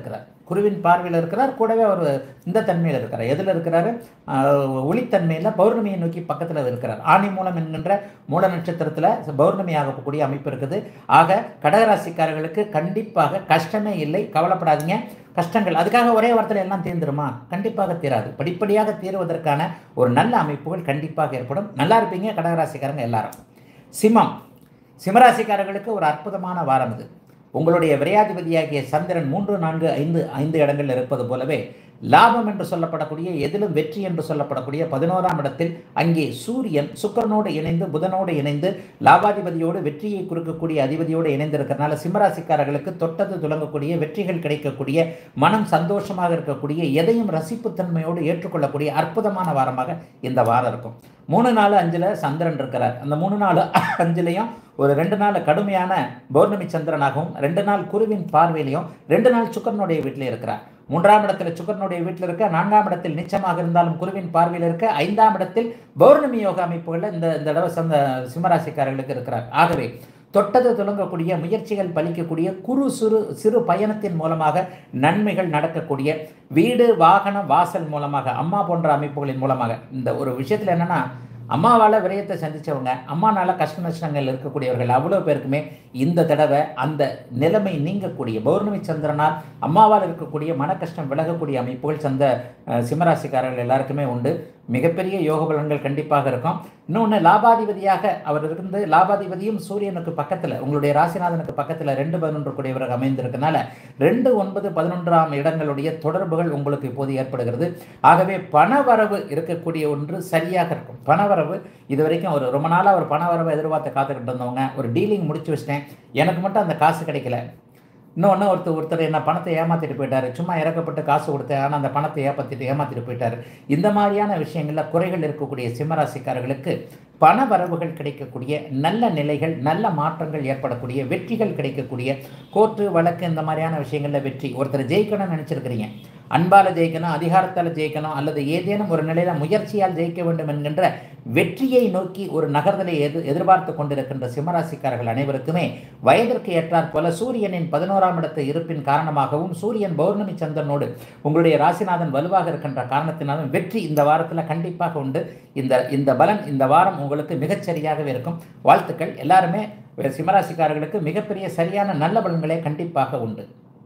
Speaker 1: குருவின் பார்வையில் இருக்கிறார் கூடவே அவர் இந்த தன்மையில் இருக்கிறார் எதில் இருக்கிறாரு ஆஹ் ஒளித்தன்மையில் பௌர்ணமியை நோக்கி பக்கத்தில் இருக்கிறார் ஆணி மூலம் என்கின்ற மூல நட்சத்திரத்தில் பௌர்ணமி ஆகக்கூடிய அமைப்பு இருக்குது ஆக கடகராசிக்காரர்களுக்கு கண்டிப்பாக கஷ்டமே இல்லை கவலைப்படாதீங்க கஷ்டங்கள் அதுக்காக ஒரே வாரத்தில் எல்லாம் தீர்ந்துருமா கண்டிப்பாக தீராது படிப்படியாக தீர்வதற்கான ஒரு நல்ல அமைப்புகள் கண்டிப்பாக ஏற்படும் நல்லா இருப்பீங்க கடகராசிக்காரங்க எல்லாரும் சிம்மம் சிம்மராசிக்காரர்களுக்கு ஒரு அற்புதமான வாரம் இது உங்களுடைய விரையாதிபதியாகிய சந்திரன் மூன்று நான்கு ஐந்து ஐந்து இடங்களில் இருப்பது போலவே லாபம் என்று சொல்லப்படக்கூடிய எதிலும் வெற்றி என்று சொல்லப்படக்கூடிய பதினோராம் இடத்தில் அங்கே சூரியன் சுக்கரனோடு இணைந்து புதனோடு இணைந்து லாபாதிபதியோடு வெற்றியை கொடுக்கக்கூடிய அதிபதியோடு இணைந்திருக்கிறனால சிம்மராசிக்காரர்களுக்கு தொட்டது துலங்கக்கூடிய வெற்றிகள் கிடைக்கக்கூடிய மனம் சந்தோஷமாக இருக்கக்கூடிய எதையும் ரசிப்புத்தன்மையோடு ஏற்றுக்கொள்ளக்கூடிய அற்புதமான வாரமாக இந்த வாரம் இருக்கும் மூணு நாலு அஞ்சில் சந்திரன் இருக்கிறார் அந்த மூணு நாலு அஞ்சுலையும் ஒரு ரெண்டு நாள் கடுமையான பௌர்ணமி சந்திரனாகவும் ரெண்டு நாள் குருவின் பார்வையிலையும் ரெண்டு நாள் சுக்கரனுடைய வீட்டில் இருக்கிறார் மூன்றாம் இடத்துல சுக்கரனுடைய வீட்டில் இருக்க நான்காம் இடத்தில் நிச்சயமாக இருந்தாலும் குருவின் பார்வையில் இருக்க ஐந்தாம் இடத்தில் பௌர்ணமி யோக அமைப்புகளில் இந்த இந்த தடவை சந்த சிம்மராசிக்காரர்களுக்கு இருக்கிறார் ஆகவே தொட்டது துலங்கக்கூடிய முயற்சிகள் பலிக்கக்கூடிய குறு சிறு சிறு பயணத்தின் மூலமாக நன்மைகள் நடக்கக்கூடிய வீடு வாகன வாசல் மூலமாக அம்மா போன்ற அமைப்புகளின் மூலமாக இந்த ஒரு விஷயத்தில் என்னன்னா அம்மாவால் விரயத்தை சந்தித்தவங்க அம்மானால கஷ்ட நஷ்டங்கள் இருக்கக்கூடியவர்கள் அவ்வளோ பேருக்குமே இந்த தடவை அந்த நிலைமை நீங்கக்கூடிய பௌர்ணமி சந்திரனால் அம்மாவால் இருக்கக்கூடிய மன கஷ்டம் விலகக்கூடிய அமைப்புகள் சந்த அஹ், சிம்மராசிக்காரர்கள் எல்லாருக்குமே உண்டு மிகப்பெரிய யோக பலன்கள் கண்டிப்பாக இருக்கும் இன்னொன்று லாபாதிபதியாக அவர் இருந்து லாபாதிபதியும் சூரியனுக்கு பக்கத்தில் உங்களுடைய ராசிநாதனுக்கு பக்கத்தில் ரெண்டு பதினொன்று கூடியவராக அமைந்திருக்கனால ரெண்டு ஒன்பது பதினொன்றாம் இடங்களுடைய தொடர்புகள் உங்களுக்கு இப்போது ஏற்படுகிறது ஆகவே பணவரவு இருக்கக்கூடிய ஒன்று சரியாக இருக்கும் பணவரவு இது வரைக்கும் ஒரு ரொம்ப நாளாக ஒரு பணவரவை எதிர்பார்த்து காத்துக்கிட்டு இருந்தவங்க ஒரு டீலிங் முடிச்சு வச்சிட்டேன் எனக்கு மட்டும் அந்த காசு கிடைக்கல இன்னொன்று ஒருத்தர் ஒருத்தர் என்ன பணத்தை ஏமாத்திட்டு போயிட்டாரு சும்மா இறக்கப்பட்டு காசு கொடுத்தேன் ஆனால் அந்த பணத்தை ஏமாத்திட்டு ஏமாத்திட்டு போயிட்டாரு இந்த மாதிரியான விஷயங்களில் குறைகள் இருக்கக்கூடிய சிம்மராசிக்காரர்களுக்கு பண வரவுகள் கிடைக்கக்கூடிய நல்ல நிலைகள் நல்ல மாற்றங்கள் ஏற்படக்கூடிய வெற்றிகள் கிடைக்கக்கூடிய கோர்ட்டு வழக்கு இந்த மாதிரியான விஷயங்களில் வெற்றி ஒருத்தர் ஜெயிக்கணும்னு நினச்சிருக்கிறீங்க அன்பால் ஜெயிக்கணும் அதிகாரத்தால் ஜெயிக்கணும் அல்லது ஏதேனும் ஒரு நிலையில் முயற்சியால் ஜெயிக்க வேண்டும் என்கின்ற வெற்றியை நோக்கி ஒரு நகர்தலை எதிர் எதிர்பார்த்து கொண்டிருக்கின்ற சிம்மராசிக்காரர்கள் அனைவருக்குமே வயதிற்கு ஏற்றாற் போல சூரியனின் பதினோராம் இடத்து இருப்பின் காரணமாகவும் சூரியன் பௌர்ணமி சந்திரனோடு உங்களுடைய ராசிநாதன் வலுவாக இருக்கின்ற காரணத்தினாலும் வெற்றி இந்த வாரத்தில் கண்டிப்பாக உண்டு இந்த இந்த பலன் இந்த வாரம் உங்களுக்கு மிகச்சரியாகவே இருக்கும் வாழ்த்துக்கள் எல்லாருமே சிம்மராசிக்காரர்களுக்கு மிகப்பெரிய சரியான நல்ல பலன்களே கண்டிப்பாக உண்டு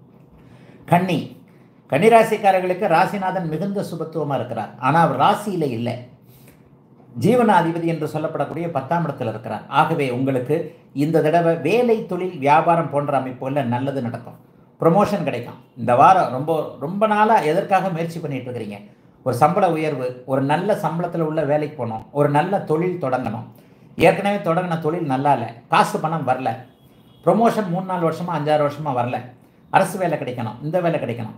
Speaker 1: கன்னி கன்னிராசிக்காரர்களுக்கு ராசிநாதன் மிகுந்த சுபத்துவமாக இருக்கிறார் ஆனால் அவர் ராசியில இல்லை ஜீவன அதிபதி என்று சொல்லப்படக்கூடிய பத்தாம் இடத்தில் இருக்கிறார் ஆகவே உங்களுக்கு இந்த தடவை வேலை தொழில் வியாபாரம் போன்ற அமைப்புகளில் நல்லது நடக்கும் ப்ரொமோஷன் கிடைக்கும் இந்த வாரம் ரொம்ப ரொம்ப நாளாக எதற்காக முயற்சி பண்ணிட்டு இருக்கிறீங்க ஒரு சம்பள உயர்வு ஒரு நல்ல சம்பளத்தில் உள்ள வேலைக்கு போகணும் ஒரு நல்ல தொழில் தொடங்கணும் ஏற்கனவே தொடங்கின தொழில் நல்லா இல்லை காசு பணம் வரல ப்ரொமோஷன் மூணு நாலு வருஷமாக அஞ்சாறு வருஷமாக வரல அரசு வேலை கிடைக்கணும் இந்த வேலை கிடைக்கணும்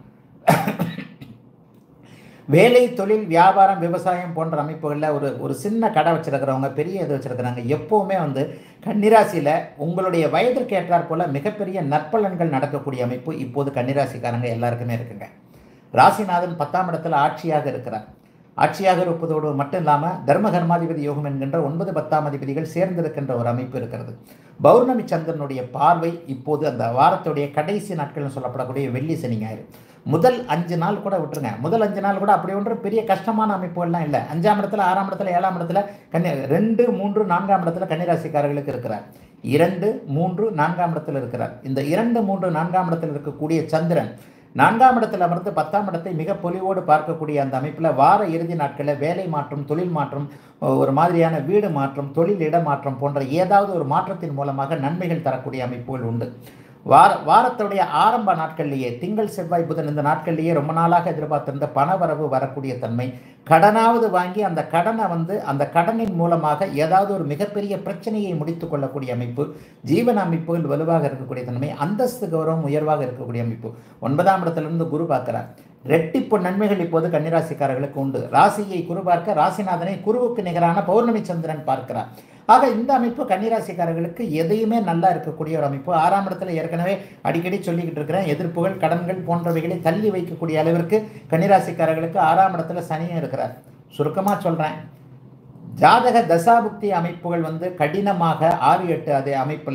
Speaker 1: வேலை தொழில் வியாபாரம் விவசாயம் போன்ற அமைப்புகளில் ஒரு ஒரு சின்ன கடை வச்சிருக்கிறவங்க பெரிய இது வச்சிருக்கிறாங்க எப்போவுமே வந்து கன்னிராசியில் உங்களுடைய வயதிற்கு ஏற்றாற் போல மிகப்பெரிய நற்பலன்கள் நடக்கக்கூடிய அமைப்பு இப்போது கன்னிராசிக்காரங்க எல்லாருக்குமே இருக்குங்க ராசிநாதன் பத்தாம் இடத்துல ஆட்சியாக இருக்கிறார் ஆட்சியாக இருப்பதோடு மட்டும் இல்லாமல் தர்ம கர்மாதிபதி யோகம் என்கின்ற ஒன்பது பத்தாம் அதிபதிகள் சேர்ந்திருக்கின்ற ஒரு அமைப்பு இருக்கிறது பௌர்ணமி சந்திரனுடைய பார்வை இப்போது அந்த வாரத்துடைய கடைசி நாட்கள்னு சொல்லப்படக்கூடிய வெள்ளி சனி ஞாயிறு முதல் அஞ்சு நாள் கூட விட்டுருங்க முதல் அஞ்சு நாள் கூட அப்படி ஒன்று பெரிய கஷ்டமான அமைப்புகள்லாம் இல்லை அஞ்சாம் இடத்துல ஆறாம் இடத்துல ஏழாம் இடத்துல கன்னி ரெண்டு மூன்று நான்காம் இடத்துல கன்னிராசிக்காரர்களுக்கு இருக்கிறார் இரண்டு மூன்று நான்காம் இடத்துல இருக்கிறார் இந்த இரண்டு மூன்று நான்காம் இடத்தில் இருக்கக்கூடிய சந்திரன் நான்காம் இடத்தில் அமர்ந்து பத்தாம் இடத்தை மிக பொலிவோடு பார்க்கக்கூடிய அந்த அமைப்பில் வார இறுதி நாட்களில் வேலை மாற்றம் தொழில் மாற்றம் ஒரு மாதிரியான வீடு மாற்றம் தொழில் இடமாற்றம் போன்ற ஏதாவது ஒரு மாற்றத்தின் மூலமாக நன்மைகள் தரக்கூடிய அமைப்புகள் உண்டு வார வாரத்துடைய ஆரம்ப நாட்கள்லேயே திங்கள் செவ்வாய் புதன் இந்த நாட்கள்லேயே ரொம்ப நாளாக எதிர்பார்த்திருந்த பணவரவு வரக்கூடிய தன்மை கடனாவது வாங்கி அந்த கடனை வந்து அந்த கடனின் மூலமாக ஏதாவது ஒரு மிகப்பெரிய பிரச்சனையை முடித்து கொள்ளக்கூடிய அமைப்பு ஜீவன அமைப்புகள் வலுவாக இருக்கக்கூடிய தன்மை அந்தஸ்து கௌரவம் உயர்வாக இருக்கக்கூடிய அமைப்பு ஒன்பதாம் இடத்திலிருந்து குரு பார்க்கிறார் ரெட்டிப்பு நன்மைகள் இப்போது கன்னிராசிக்காரர்களுக்கு உண்டு ராசியை குரு பார்க்க ராசிநாதனை குருவுக்கு நிகரான பௌர்ணமி சந்திரன் பார்க்கிறார் ஆக இந்த அமைப்பு கன்னிராசிக்காரர்களுக்கு எதையுமே நல்லா இருக்கக்கூடிய ஒரு அமைப்பு ஆறாம் இடத்துல ஏற்கனவே அடிக்கடி சொல்லிக்கிட்டு இருக்கிறேன் எதிர்ப்புகள் கடன்கள் போன்றவைகளை தள்ளி வைக்கக்கூடிய அளவிற்கு கன்னிராசிக்காரர்களுக்கு ஆறாம் இடத்துல சனியும் இருக்கிறார் சுருக்கமாக சொல்கிறேன் ஜாதக தசாபுக்தி அமைப்புகள் வந்து கடினமாக ஆறு எட்டு அதே அமைப்பில்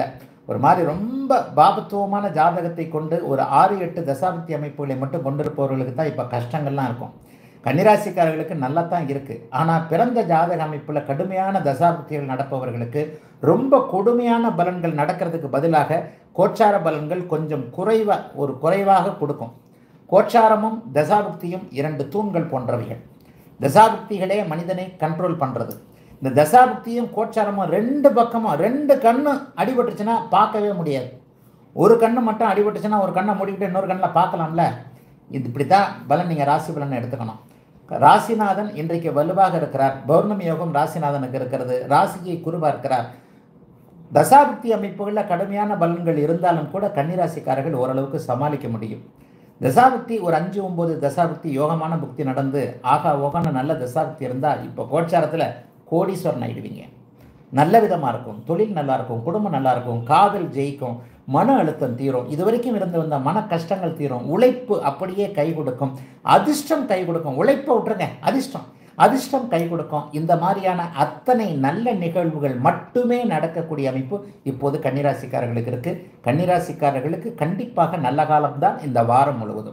Speaker 1: ஒரு மாதிரி ரொம்ப பாபத்துவமான ஜாதகத்தை கொண்டு ஒரு ஆறு எட்டு தசாபக்தி அமைப்புகளை மட்டும் கொண்டிருப்பவர்களுக்கு தான் இப்போ கஷ்டங்கள்லாம் இருக்கும் கன்னிராசிக்காரர்களுக்கு நல்லா தான் இருக்குது ஆனால் பிறந்த ஜாதக அமைப்பில் கடுமையான தசாபக்திகள் நடப்பவர்களுக்கு ரொம்ப கொடுமையான பலன்கள் நடக்கிறதுக்கு பதிலாக கோச்சார பலன்கள் கொஞ்சம் குறைவாக ஒரு குறைவாக கொடுக்கும் கோச்சாரமும் தசாபுக்தியும் இரண்டு தூண்கள் போன்றவைகள் தசாபுக்திகளே மனிதனை கண்ட்ரோல் பண்ணுறது இந்த தசாபுக்தியும் கோச்சாரமும் ரெண்டு பக்கமும் ரெண்டு கண்ணு அடிபட்டுச்சுன்னா பார்க்கவே முடியாது ஒரு கண்ணு மட்டும் அடிபட்டுச்சுன்னா ஒரு கண்ணை மூடிக்கிட்டு இன்னொரு கண்ணில் பார்க்கலாம்ல இது இப்படி தான் பலன் நீங்கள் ராசி பலனை எடுத்துக்கணும் ராசிநாதன் இன்றைக்கு வலுவாக இருக்கிறார் பௌர்ணமி யோகம் ராசிநாதனுக்கு இருக்கிறது ராசியை குருவா இருக்கிறார் தசாபுக்தி அமைப்புகளில் கடுமையான பலன்கள் இருந்தாலும் கூட கன்னிராசிக்காரர்கள் ஓரளவுக்கு சமாளிக்க முடியும் தசாபுக்தி ஒரு அஞ்சு ஒம்பது தசாபுக்தி யோகமான புக்தி நடந்து ஆகா ஓகான நல்ல தசாபுக்தி இருந்தால் இப்போ கோச்சாரத்தில் கோடீஸ்வரன் ஆயிடுவீங்க நல்ல விதமாக இருக்கும் தொழில் நல்லா இருக்கும் குடும்பம் நல்லா இருக்கும் காதல் ஜெயிக்கும் மன அழுத்தம் தீரும் இது வரைக்கும் இருந்து வந்த மன கஷ்டங்கள் தீரும் உழைப்பு அப்படியே கை கொடுக்கும் அதிர்ஷ்டம் கை கொடுக்கும் உழைப்பை விட்டுருங்க அதிர்ஷ்டம் அதிர்ஷ்டம் கை கொடுக்கும் இந்த மாதிரியான அத்தனை நல்ல நிகழ்வுகள் மட்டுமே நடக்கக்கூடிய அமைப்பு இப்போது கன்னிராசிக்காரர்களுக்கு இருக்கு கன்னிராசிக்காரர்களுக்கு கண்டிப்பாக நல்ல காலம்தான் இந்த வாரம் முழுவதும்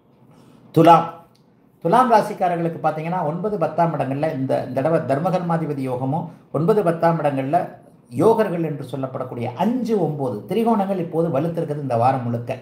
Speaker 1: துலாம் துலாம் ராசிக்காரர்களுக்கு பார்த்தீங்கன்னா ஒன்பது பத்தாம் இடங்களில் இந்த தடவை தர்மகர்மாதிபதி யோகமும் ஒன்பது பத்தாம் இடங்களில் யோகர்கள் என்று சொல்லப்படக்கூடிய அஞ்சு ஒம்பது திரிகோணங்கள் இப்போது வலுத்திருக்குது இந்த வாரம் முழுக்க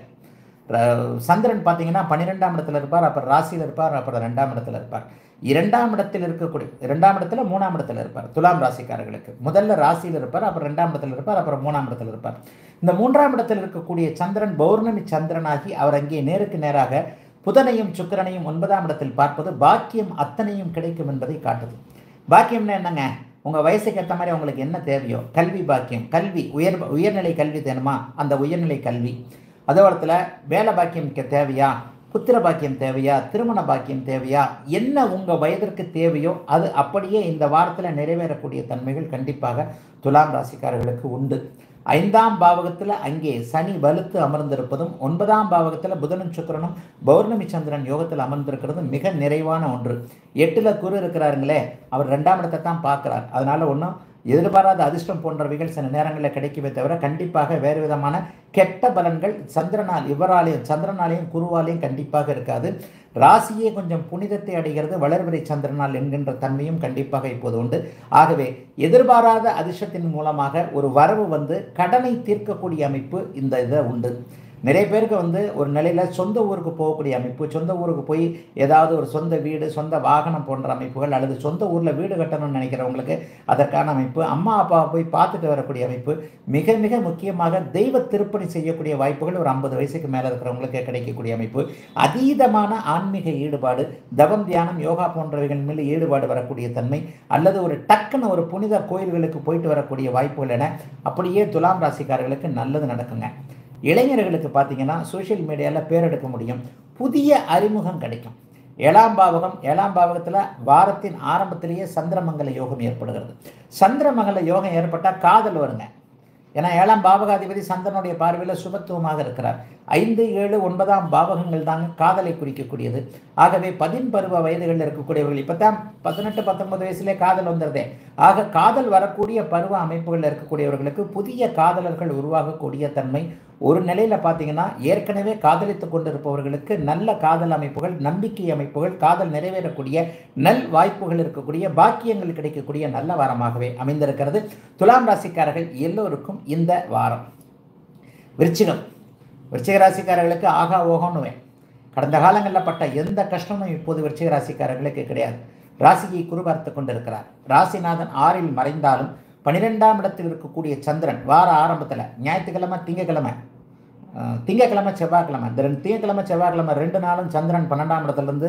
Speaker 1: ர- சந்திரன் பார்த்தீங்கன்னா பன்னிரெண்டாம் இடத்துல இருப்பார் அப்புறம் ராசியில் இருப்பார் அப்புறம் ரெண்டாம் இடத்துல இருப்பார் இரண்டாம் இடத்தில் இருக்கக்கூடிய இரண்டாம் இடத்துல மூணாம் இடத்துல இருப்பார் துலாம் ராசிக்காரர்களுக்கு முதல்ல ராசியில் இருப்பார் அப்புறம் ரெண்டாம் இடத்துல இருப்பார் அப்புறம் மூணாம் இடத்துல இருப்பார் இந்த மூன்றாம் இடத்தில் இருக்கக்கூடிய சந்திரன் பௌர்ணமி சந்திரனாகி அவர் அங்கே நேருக்கு நேராக புதனையும் சுக்கிரனையும் ஒன்பதாம் இடத்தில் பார்ப்பது பாக்கியம் அத்தனையும் கிடைக்கும் என்பதை காட்டுது பாக்கியம்னா என்னங்க உங்கள் வயசுக்கு ஏற்ற மாதிரி உங்களுக்கு என்ன தேவையோ கல்வி பாக்கியம் கல்வி உயர் உயர்நிலை கல்வி தேணுமா அந்த உயர்நிலை கல்வி அதே இடத்துல வேலை பாக்கியம் கே- தேவையா புத்திர பாக்கியம் தேவையா திருமண பாக்கியம் தேவையா என்ன உங்கள் வயதிற்கு தேவையோ அது அப்படியே இந்த வாரத்தில் நிறைவேறக்கூடிய தன்மைகள் கண்டிப்பாக துலாம் ராசிக்காரர்களுக்கு உண்டு ஐந்தாம் பாவகத்தில் அங்கே சனி வலுத்து அமர்ந்திருப்பதும் ஒன்பதாம் பாவகத்தில் புதனும் சுக்கிரனும் பௌர்ணமி சந்திரன் யோகத்தில் அமர்ந்திருக்கிறதும் மிக நிறைவான ஒன்று எட்டில் குரு இருக்கிறாருங்களே அவர் ரெண்டாம் இடத்தை தான் பார்க்குறார் அதனால ஒன்றும் எதிர்பாராத அதிர்ஷ்டம் போன்றவைகள் சில நேரங்களில் கிடைக்குமே தவிர கண்டிப்பாக வேறு விதமான கெட்ட பலன்கள் சந்திரனால் இவராலையும் சந்திரனாலையும் குருவாலையும் கண்டிப்பாக இருக்காது ராசியே கொஞ்சம் புனிதத்தை அடைகிறது வளர்பிறை சந்திரனால் என்கின்ற தன்மையும் கண்டிப்பாக இப்போது உண்டு ஆகவே எதிர்பாராத அதிர்ஷ்டத்தின் மூலமாக ஒரு வரவு வந்து கடனை தீர்க்கக்கூடிய அமைப்பு இந்த இதை உண்டு நிறைய பேருக்கு வந்து ஒரு நிலையில் சொந்த ஊருக்கு போகக்கூடிய அமைப்பு சொந்த ஊருக்கு போய் ஏதாவது ஒரு சொந்த வீடு சொந்த வாகனம் போன்ற அமைப்புகள் அல்லது சொந்த ஊரில் வீடு கட்டணும்னு நினைக்கிறவங்களுக்கு அதற்கான அமைப்பு அம்மா அப்பாவை போய் பார்த்துட்டு வரக்கூடிய அமைப்பு மிக மிக முக்கியமாக தெய்வ திருப்பணி செய்யக்கூடிய வாய்ப்புகள் ஒரு ஐம்பது வயசுக்கு மேலே இருக்கிறவங்களுக்கு கிடைக்கக்கூடிய அமைப்பு அதீதமான ஆன்மீக ஈடுபாடு தவம் தியானம் யோகா போன்றவைகள் மேல் ஈடுபாடு வரக்கூடிய தன்மை அல்லது ஒரு டக்குன்னு ஒரு புனித கோயில்களுக்கு போயிட்டு வரக்கூடிய வாய்ப்புகள் என அப்படியே துலாம் ராசிக்காரர்களுக்கு நல்லது நடக்குங்க இளைஞர்களுக்கு பார்த்தீங்கன்னா சோஷியல் மீடியாவில் பேரெடுக்க முடியும் புதிய அறிமுகம் கிடைக்கும் ஏழாம் பாவகம் ஏழாம் பாவகத்தில் வாரத்தின் ஆரம்பத்திலேயே சந்திரமங்கல யோகம் ஏற்படுகிறது சந்திரமங்கல யோகம் ஏற்பட்டால் காதல் வருங்க ஏன்னா ஏழாம் பாவகாதிபதி சந்திரனுடைய பார்வையில் சுபத்துவமாக இருக்கிறார் ஐந்து ஏழு ஒன்பதாம் பாவகங்கள் தாங்க காதலை குறிக்கக்கூடியது ஆகவே பதின்பருவ வயதுகளில் இருக்கக்கூடியவர்கள் இப்போ தான் பதினெட்டு பத்தொன்பது வயசுலேயே காதல் வந்துடுதே ஆக காதல் வரக்கூடிய பருவ அமைப்புகளில் இருக்கக்கூடியவர்களுக்கு புதிய காதலர்கள் உருவாகக்கூடிய தன்மை ஒரு நிலையில் பார்த்தீங்கன்னா ஏற்கனவே காதலித்து கொண்டிருப்பவர்களுக்கு நல்ல காதல் அமைப்புகள் நம்பிக்கை அமைப்புகள் காதல் நிறைவேறக்கூடிய நல் வாய்ப்புகள் இருக்கக்கூடிய பாக்கியங்கள் கிடைக்கக்கூடிய நல்ல வாரமாகவே அமைந்திருக்கிறது துலாம் ராசிக்காரர்கள் எல்லோருக்கும் இந்த வாரம் விருச்சிகம் விருச்சிக ராசிக்காரர்களுக்கு ஆகா ஓகோன்னுவேன் கடந்த காலங்களில் பட்ட எந்த கஷ்டமும் இப்போது விருச்சிக ராசிக்காரர்களுக்கு கிடையாது ராசியை குருபார்த்து கொண்டிருக்கிறார் ராசிநாதன் ஆறில் மறைந்தாலும் பன்னிரெண்டாம் இடத்தில் இருக்கக்கூடிய சந்திரன் வார ஆரம்பத்தில் ஞாயிற்றுக்கிழமை திங்கக்கிழமை அஹ், திங்கக்கிழமை செவ்வாய்க்கிழமை இந்த ரெண்டு திங்கக்கிழமை செவ்வாய்க்கிழமை ரெண்டு நாளும் சந்திரன் பன்னெண்டாம் இடத்துலேருந்து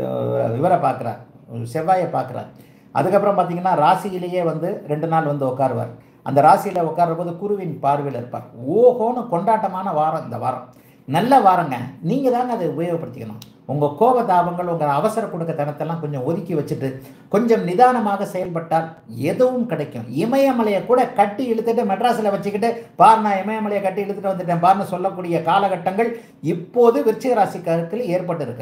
Speaker 1: இவரை பார்க்குறார் செவ்வாயை பார்க்குறார் அதுக்கப்புறம் பார்த்தீங்கன்னா ராசியிலேயே வந்து ரெண்டு நாள் வந்து உட்காருவார் அந்த ராசியில் உட்கார்ற போது குருவின் பார்வையில் இருப்பார் ஓஹோன்னு கொண்டாட்டமான வாரம் இந்த வாரம் நல்ல வாரங்க நீங்கள் தாங்க அதை உபயோகப்படுத்திக்கணும் உங்கள் கோபதாபங்கள் உங்கள் அவசர கொடுக்க தனத்தெல்லாம் கொஞ்சம் ஒதுக்கி வச்சுட்டு கொஞ்சம் நிதானமாக செயல்பட்டால் எதுவும் கிடைக்கும் இமயமலையை கூட கட்டி இழுத்துட்டு மெட்ராஸில் வச்சுக்கிட்டு பார் நான் இமயமலையை கட்டி இழுத்துட்டு வந்துட்டேன் பார்னு சொல்லக்கூடிய காலகட்டங்கள் இப்போது விருச்சிக ராசிக்காரர்கள் ஏற்பட்டு இருக்கிறது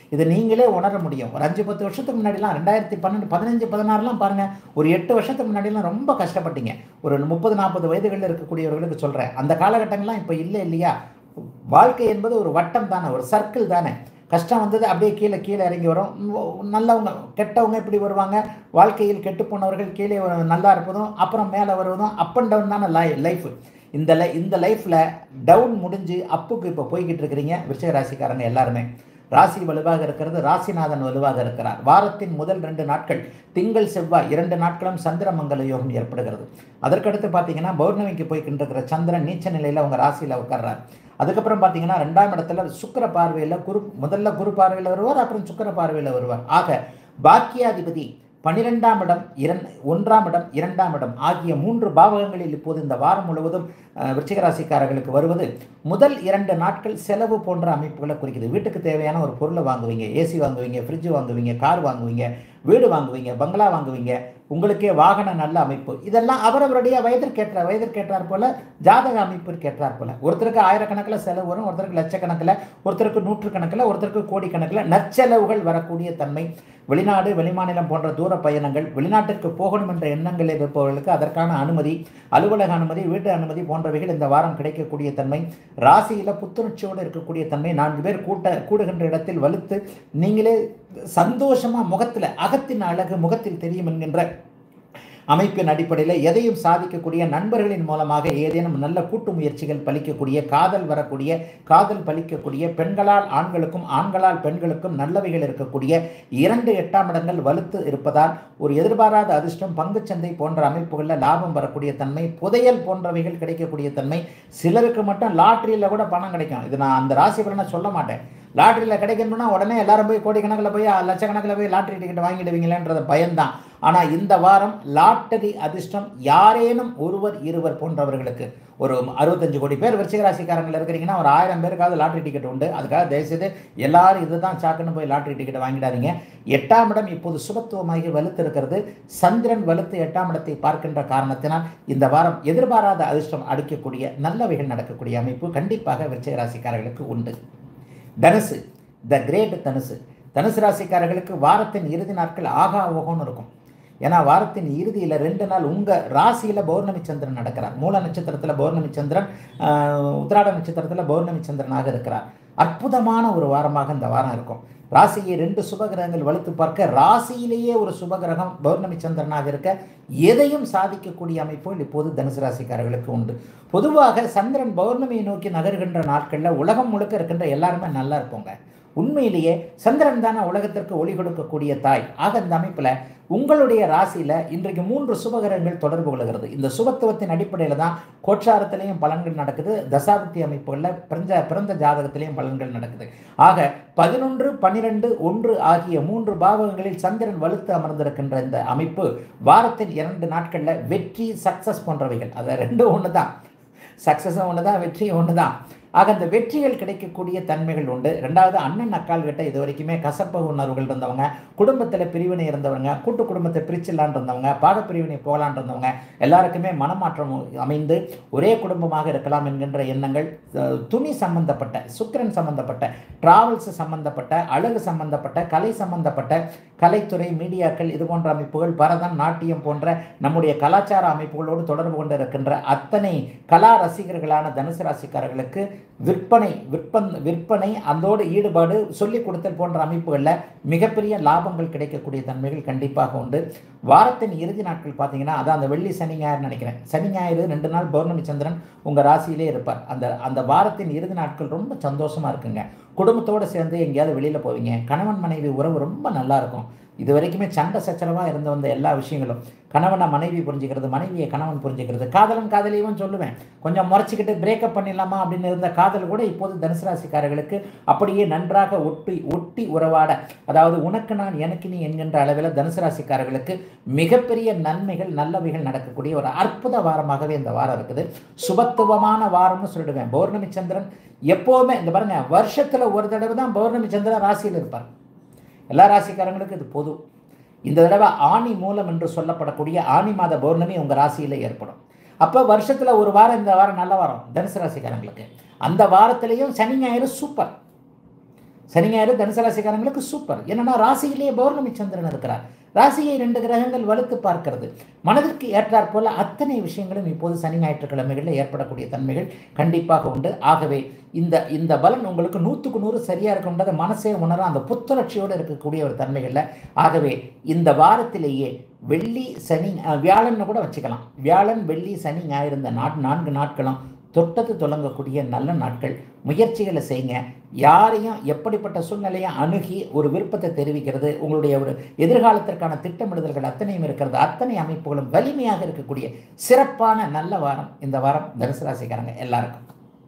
Speaker 1: இது நீங்களே உணர முடியும் ஒரு அஞ்சு பத்து வருஷத்துக்கு முன்னாடிலாம் ரெண்டாயிரத்தி பன்னெண்டு பதினஞ்சு பதினாறுலாம் பாருங்கள் ஒரு எட்டு வருஷத்துக்கு முன்னாடிலாம் ரொம்ப கஷ்டப்பட்டீங்க ஒரு முப்பது நாற்பது வயதுகளில் இருக்கக்கூடியவர்களுக்கு சொல்கிறேன் அந்த காலகட்டங்கள்லாம் இப்போ இல்லை இல்லையா வாழ்க்கை என்பது ஒரு வட்டம் தானே ஒரு சர்க்கிள் தானே கஷ்டம் வந்தது அப்படியே கீழே கீழே இறங்கி வரும் உம், நல்லவங்க கெட்டவங்க இப்படி வருவாங்க வாழ்க்கையில் கெட்டு போனவர்கள் கீழே வ- நல்லா இருப்பதும் அப்புறம் மேலே வருவதும் அப் அண்ட் டவுன் தானே லை லைஃப் இந்த லை இந்த லைஃப்பில் டவுன் முடிஞ்சு அப்புக்கு இப்போ போய்கிட்டு இருக்கிறீங்க விருச்சிக ராசிக்காரங்க எல்லாருமே ராசி வலுவாக இருக்கிறது ராசிநாதன் வலுவாக இருக்கிறார் வாரத்தின் முதல் ரெண்டு நாட்கள் திங்கள் செவ்வாய் இரண்டு நாட்களும் சந்திரமங்கல யோகம் ஏற்படுகிறது அதற்கடுத்து பார்த்தீங்கன்னா பௌர்ணமிக்கு போய்கிட்டு இருக்கிற சந்திரன் நீச்ச நிலையில் அவங்க ராசியில் உட்கார்றார் அதுக்கப்புறம் பார்த்தீங்கன்னா ரெண்டாம் இடத்துல சுக்கிர பார்வையில் குரு முதல்ல குரு பார்வையில் வருவார் அப்புறம் சுக்கிர பார்வையில் வருவார் ஆக பாக்கியாதிபதி பனிரெண்டாம் இடம் இரண் ஒன்றாம் இடம் இரண்டாம் இடம் ஆகிய மூன்று பாவகங்களில் இப்போது இந்த வாரம் முழுவதும் அஹ், விருச்சிக ராசிக்காரர்களுக்கு வருவது முதல் இரண்டு நாட்கள் செலவு போன்ற அமைப்புகளை குறிக்குது வீட்டுக்கு தேவையான ஒரு பொருளை வாங்குவீங்க ஏசி வாங்குவீங்க ஃப்ரிட்ஜ் வாங்குவீங்க கார் வாங்குவீங்க வீடு வாங்குவீங்க பங்களா வாங்குவீங்க உங்களுக்கே வாகன நல்ல அமைப்பு இதெல்லாம் அவரவருடைய வயதிற்கேற்ற வயதிற்கேற்றார் போல ஜாதக அமைப்பிற்கேற்றார் போல ஒருத்தருக்கு ஆயிரக்கணக்கில் செலவு வரும் ஒருத்தருக்கு லட்சக்கணக்கில் ஒருத்தருக்கு நூற்றுக்கணக்கில் ஒருத்தருக்கு கோடிக்கணக்கில் நற்செலவுகள் வரக்கூடிய தன்மை வெளிநாடு வெளிமாநிலம் போன்ற தூர பயணங்கள் வெளிநாட்டிற்கு போகணும் என்ற எண்ணங்களில் இருப்பவர்களுக்கு அதற்கான அனுமதி அலுவலக அனுமதி வீட்டு அனுமதி போன்றவைகள் இந்த வாரம் கிடைக்கக்கூடிய தன்மை ராசியில் புத்துணர்ச்சியோடு இருக்கக்கூடிய தன்மை நான்கு பேர் கூட்ட கூடுகின்ற இடத்தில் வலுத்து நீங்களே சந்தோஷமா முகத்தில் அகத்தின் அழகு முகத்தில் தெரியும் என்கின்ற அமைப்பின் அடிப்படையில் எதையும் சாதிக்கக்கூடிய நண்பர்களின் மூலமாக ஏதேனும் நல்ல கூட்டு முயற்சிகள் பலிக்கக்கூடிய காதல் வரக்கூடிய காதல் பலிக்கக்கூடிய பெண்களால் ஆண்களுக்கும் ஆண்களால் பெண்களுக்கும் நல்லவைகள் இருக்கக்கூடிய இரண்டு எட்டாம் இடங்கள் வலுத்து இருப்பதால் ஒரு எதிர்பாராத அதிர்ஷ்டம் பங்குச்சந்தை போன்ற அமைப்புகளில் லாபம் வரக்கூடிய தன்மை புதையல் போன்றவைகள் கிடைக்கக்கூடிய தன்மை சிலருக்கு மட்டும் லாட்டரியில் கூட பணம் கிடைக்கும் இது நான் அந்த ராசி பலனை சொல்ல மாட்டேன் லாட்டரியில் கிடைக்கணும்னா உடனே எல்லாரும் போய் கோடிக்கணக்கில் போய் லட்சக்கணக்கில் போய் லாட்டரி டிக்கெட் வாங்கிடுவீங்களேன்றது பயம்தான் ஆனால் இந்த வாரம் லாட்டரி அதிர்ஷ்டம் யாரேனும் ஒருவர் இருவர் போன்றவர்களுக்கு ஒரு அறுபத்தஞ்சு கோடி பேர் விருச்சிக ராசிக்காரங்கள் இருக்கிறீங்கன்னா ஒரு ஆயிரம் பேருக்காவது லாட்டரி டிக்கெட் உண்டு அதுக்காக தயவுசெய்து எல்லாரும் இதுதான் சாக்குன்னு போய் லாட்டரி டிக்கெட் வாங்கிடாதீங்க எட்டாம் இடம் இப்போது சுபத்துவமாகி வலுத்து இருக்கிறது சந்திரன் வலுத்து எட்டாம் இடத்தை பார்க்கின்ற காரணத்தினால் இந்த வாரம் எதிர்பாராத அதிர்ஷ்டம் அடிக்கக்கூடிய நல்லவைகள் நடக்கக்கூடிய அமைப்பு கண்டிப்பாக விருச்சிக ராசிக்காரர்களுக்கு உண்டு தனுசு த கிரேட் தனுசு தனுசு ராசிக்காரர்களுக்கு வாரத்தின் இறுதி நாட்கள் ஆகா ஓகோன்னு இருக்கும் ஏன்னா வாரத்தின் இறுதியில் ரெண்டு நாள் உங்கள் ராசியில் பௌர்ணமி சந்திரன் நடக்கிறார் மூல நட்சத்திரத்தில் பௌர்ணமி சந்திரன் ஆஹ், உத்திராட நட்சத்திரத்தில் பௌர்ணமி சந்திரனாக இருக்கிறார் அற்புதமான ஒரு வாரமாக இந்த வாரம் இருக்கும் ராசியை ரெண்டு சுபகிரகங்கள் வலுத்து பார்க்க ராசியிலேயே ஒரு சுபகிரகம் பௌர்ணமி சந்திரனாக இருக்க எதையும் சாதிக்கக்கூடிய அமைப்புகள் இப்போது தனுசு ராசிக்காரர்களுக்கு உண்டு பொதுவாக சந்திரன் பௌர்ணமியை நோக்கி நகர்கின்ற நாட்களில் உலகம் முழுக்க இருக்கின்ற எல்லாருமே நல்லா இருப்போங்க உண்மையிலேயே சந்திரன் தானே உலகத்திற்கு ஒளி கொடுக்கக்கூடிய தாய் ஆக இந்த அமைப்பில் உங்களுடைய ராசியில் இன்றைக்கு மூன்று சுபகிரகங்கள் தொடர்பு கொள்கிறது இந்த சுபத்துவத்தின் அடிப்படையில் தான் கோச்சாரத்திலையும் பலன்கள் நடக்குது தசாபக்தி அமைப்புகளில் பிறந்த பிறந்த ஜாதகத்திலையும் பலன்கள் நடக்குது ஆக பதினொன்று பன்னிரெண்டு ஒன்று ஆகிய மூன்று பாவகங்களில் சந்திரன் வலுத்து அமர்ந்திருக்கின்ற இந்த அமைப்பு வாரத்தின் இரண்டு நாட்களில் வெற்றி சக்சஸ் போன்றவைகள் அது ரெண்டும் ஒன்று தான் சக்ஸஸும் ஒன்று தான் வெற்றியும் ஒன்று தான் ஆக அந்த வெற்றிகள் கிடைக்கக்கூடிய தன்மைகள் உண்டு ரெண்டாவது அண்ணன் அக்கால் கிட்ட இது வரைக்குமே கசப்பு உணர்வுகள் இருந்தவங்க குடும்பத்தில் பிரிவினை இருந்தவங்க கூட்டு குடும்பத்தை பிரிச்சிடலான் இருந்தவங்க பாகப்பிரிவினை போகலான் இருந்தவங்க எல்லாருக்குமே மனமாற்றம் அமைந்து ஒரே குடும்பமாக இருக்கலாம் என்கின்ற எண்ணங்கள் அஹ், துணி சம்பந்தப்பட்ட சுக்கிரன் சம்பந்தப்பட்ட டிராவல்ஸ் சம்பந்தப்பட்ட அழகு சம்பந்தப்பட்ட கலை சம்பந்தப்பட்ட கலைத்துறை மீடியாக்கள் இது போன்ற அமைப்புகள் பரதம் நாட்டியம் போன்ற நம்முடைய கலாச்சார அமைப்புகளோடு தொடர்பு கொண்டு இருக்கின்ற அத்தனை கலா ரசிகர்களான தனுசு ராசிக்காரர்களுக்கு விற்பனை விற்பன் விற்பனை அதோடு ஈடுபாடு சொல்லிக் கொடுத்தல் போன்ற அமைப்புகளில் மிகப்பெரிய லாபங்கள் கிடைக்கக்கூடிய தன்மைகள் கண்டிப்பாக உண்டு வாரத்தின் இறுதி நாட்கள் பார்த்தீங்கன்னா அதான் அந்த வெள்ளி சனி ஞாயிறு நினைக்கிறேன் சனி ஞாயிறு ரெண்டு நாள் பௌர்ணமி சந்திரன் உங்கள் ராசியிலே இருப்பார் அந்த அந்த வாரத்தின் இறுதி நாட்கள் ரொம்ப சந்தோஷமாக இருக்குங்க குடும்பத்தோடு சேர்ந்து எங்கேயாவது வெளியில் போவீங்க கணவன் மனைவி உறவு ரொம்ப நல்லா இருக்கும் இது வரைக்குமே சண்டை சச்சரவாக இருந்து வந்த எல்லா விஷயங்களும் கணவனை மனைவி புரிஞ்சுக்கிறது மனைவியை கணவன் புரிஞ்சுக்கிறது காதலன் காதலியும் சொல்லுவேன் கொஞ்சம் முறைச்சிக்கிட்டு பிரேக்கப் பண்ணிடலாமா அப்படின்னு இருந்த காதல் கூட இப்போது தனுசு ராசிக்காரர்களுக்கு அப்படியே நன்றாக ஒட்டி ஒட்டி உறவாட அதாவது உனக்கு நான் எனக்கு நீ என்கின்ற அளவில் தனுசு ராசிக்காரர்களுக்கு மிகப்பெரிய நன்மைகள் நல்லவைகள் நடக்கக்கூடிய ஒரு அற்புத வாரமாகவே இந்த வாரம் இருக்குது சுபத்துவமான வாரம்னு சொல்லிடுவேன் பௌர்ணமி சந்திரன் எப்போவுமே இந்த பாருங்க வருஷத்தில் ஒரு தடவை தான் பௌர்ணமி சந்திரன் ராசியில் இருப்பார் எல்லா ராசிக்காரங்களுக்கும் இது பொது இந்த தடவை ஆணி மூலம் என்று சொல்லப்படக்கூடிய ஆணி மாத பௌர்ணமி உங்கள் ராசியில் ஏற்படும் அப்போ வருஷத்தில் ஒரு வாரம் இந்த வாரம் நல்ல வாரம் தனுசு ராசிக்காரங்களுக்கு அந்த வாரத்திலையும் சனி ஞாயிறு சூப்பர் சனி ஞாயிறு தனுசு ராசிக்காரங்களுக்கு சூப்பர் என்னன்னா ராசியிலேயே பௌர்ணமி சந்திரன் இருக்கிறார் ராசியை ரெண்டு கிரகங்கள் வலுத்து பார்க்கிறது மனதிற்கு ஏற்றாற் போல அத்தனை விஷயங்களும் இப்போது சனி ஞாயிற்றுக்கிழமைகளில் ஏற்படக்கூடிய தன்மைகள் கண்டிப்பாக உண்டு ஆகவே இந்த இந்த பலன் உங்களுக்கு நூற்றுக்கு நூறு சரியாக இருக்கும்ன்றதை மனசே உணர அந்த புத்துணர்ச்சியோடு இருக்கக்கூடிய ஒரு தன்மைகளில் ஆகவே இந்த வாரத்திலேயே வெள்ளி சனி அஹ், வியாழன்னு கூட வச்சுக்கலாம் வியாழன் வெள்ளி சனி ஞாயிறு இந்த நாட் நான்கு நாட்களும் தொட்டது தொடங்கக்கூடிய நல்ல நாட்கள் முயற்சிகளை செய்யுங்க யாரையும் எப்படிப்பட்ட சூழ்நிலையும் அணுகி ஒரு விருப்பத்தை தெரிவிக்கிறது உங்களுடைய ஒரு எதிர்காலத்திற்கான திட்டமிடுதல்கள் அத்தனையும் இருக்கிறது அத்தனை அமைப்புகளும் வலிமையாக இருக்கக்கூடிய சிறப்பான நல்ல வாரம் இந்த வாரம் தனுசு ராசிக்காரங்க எல்லாருக்கும்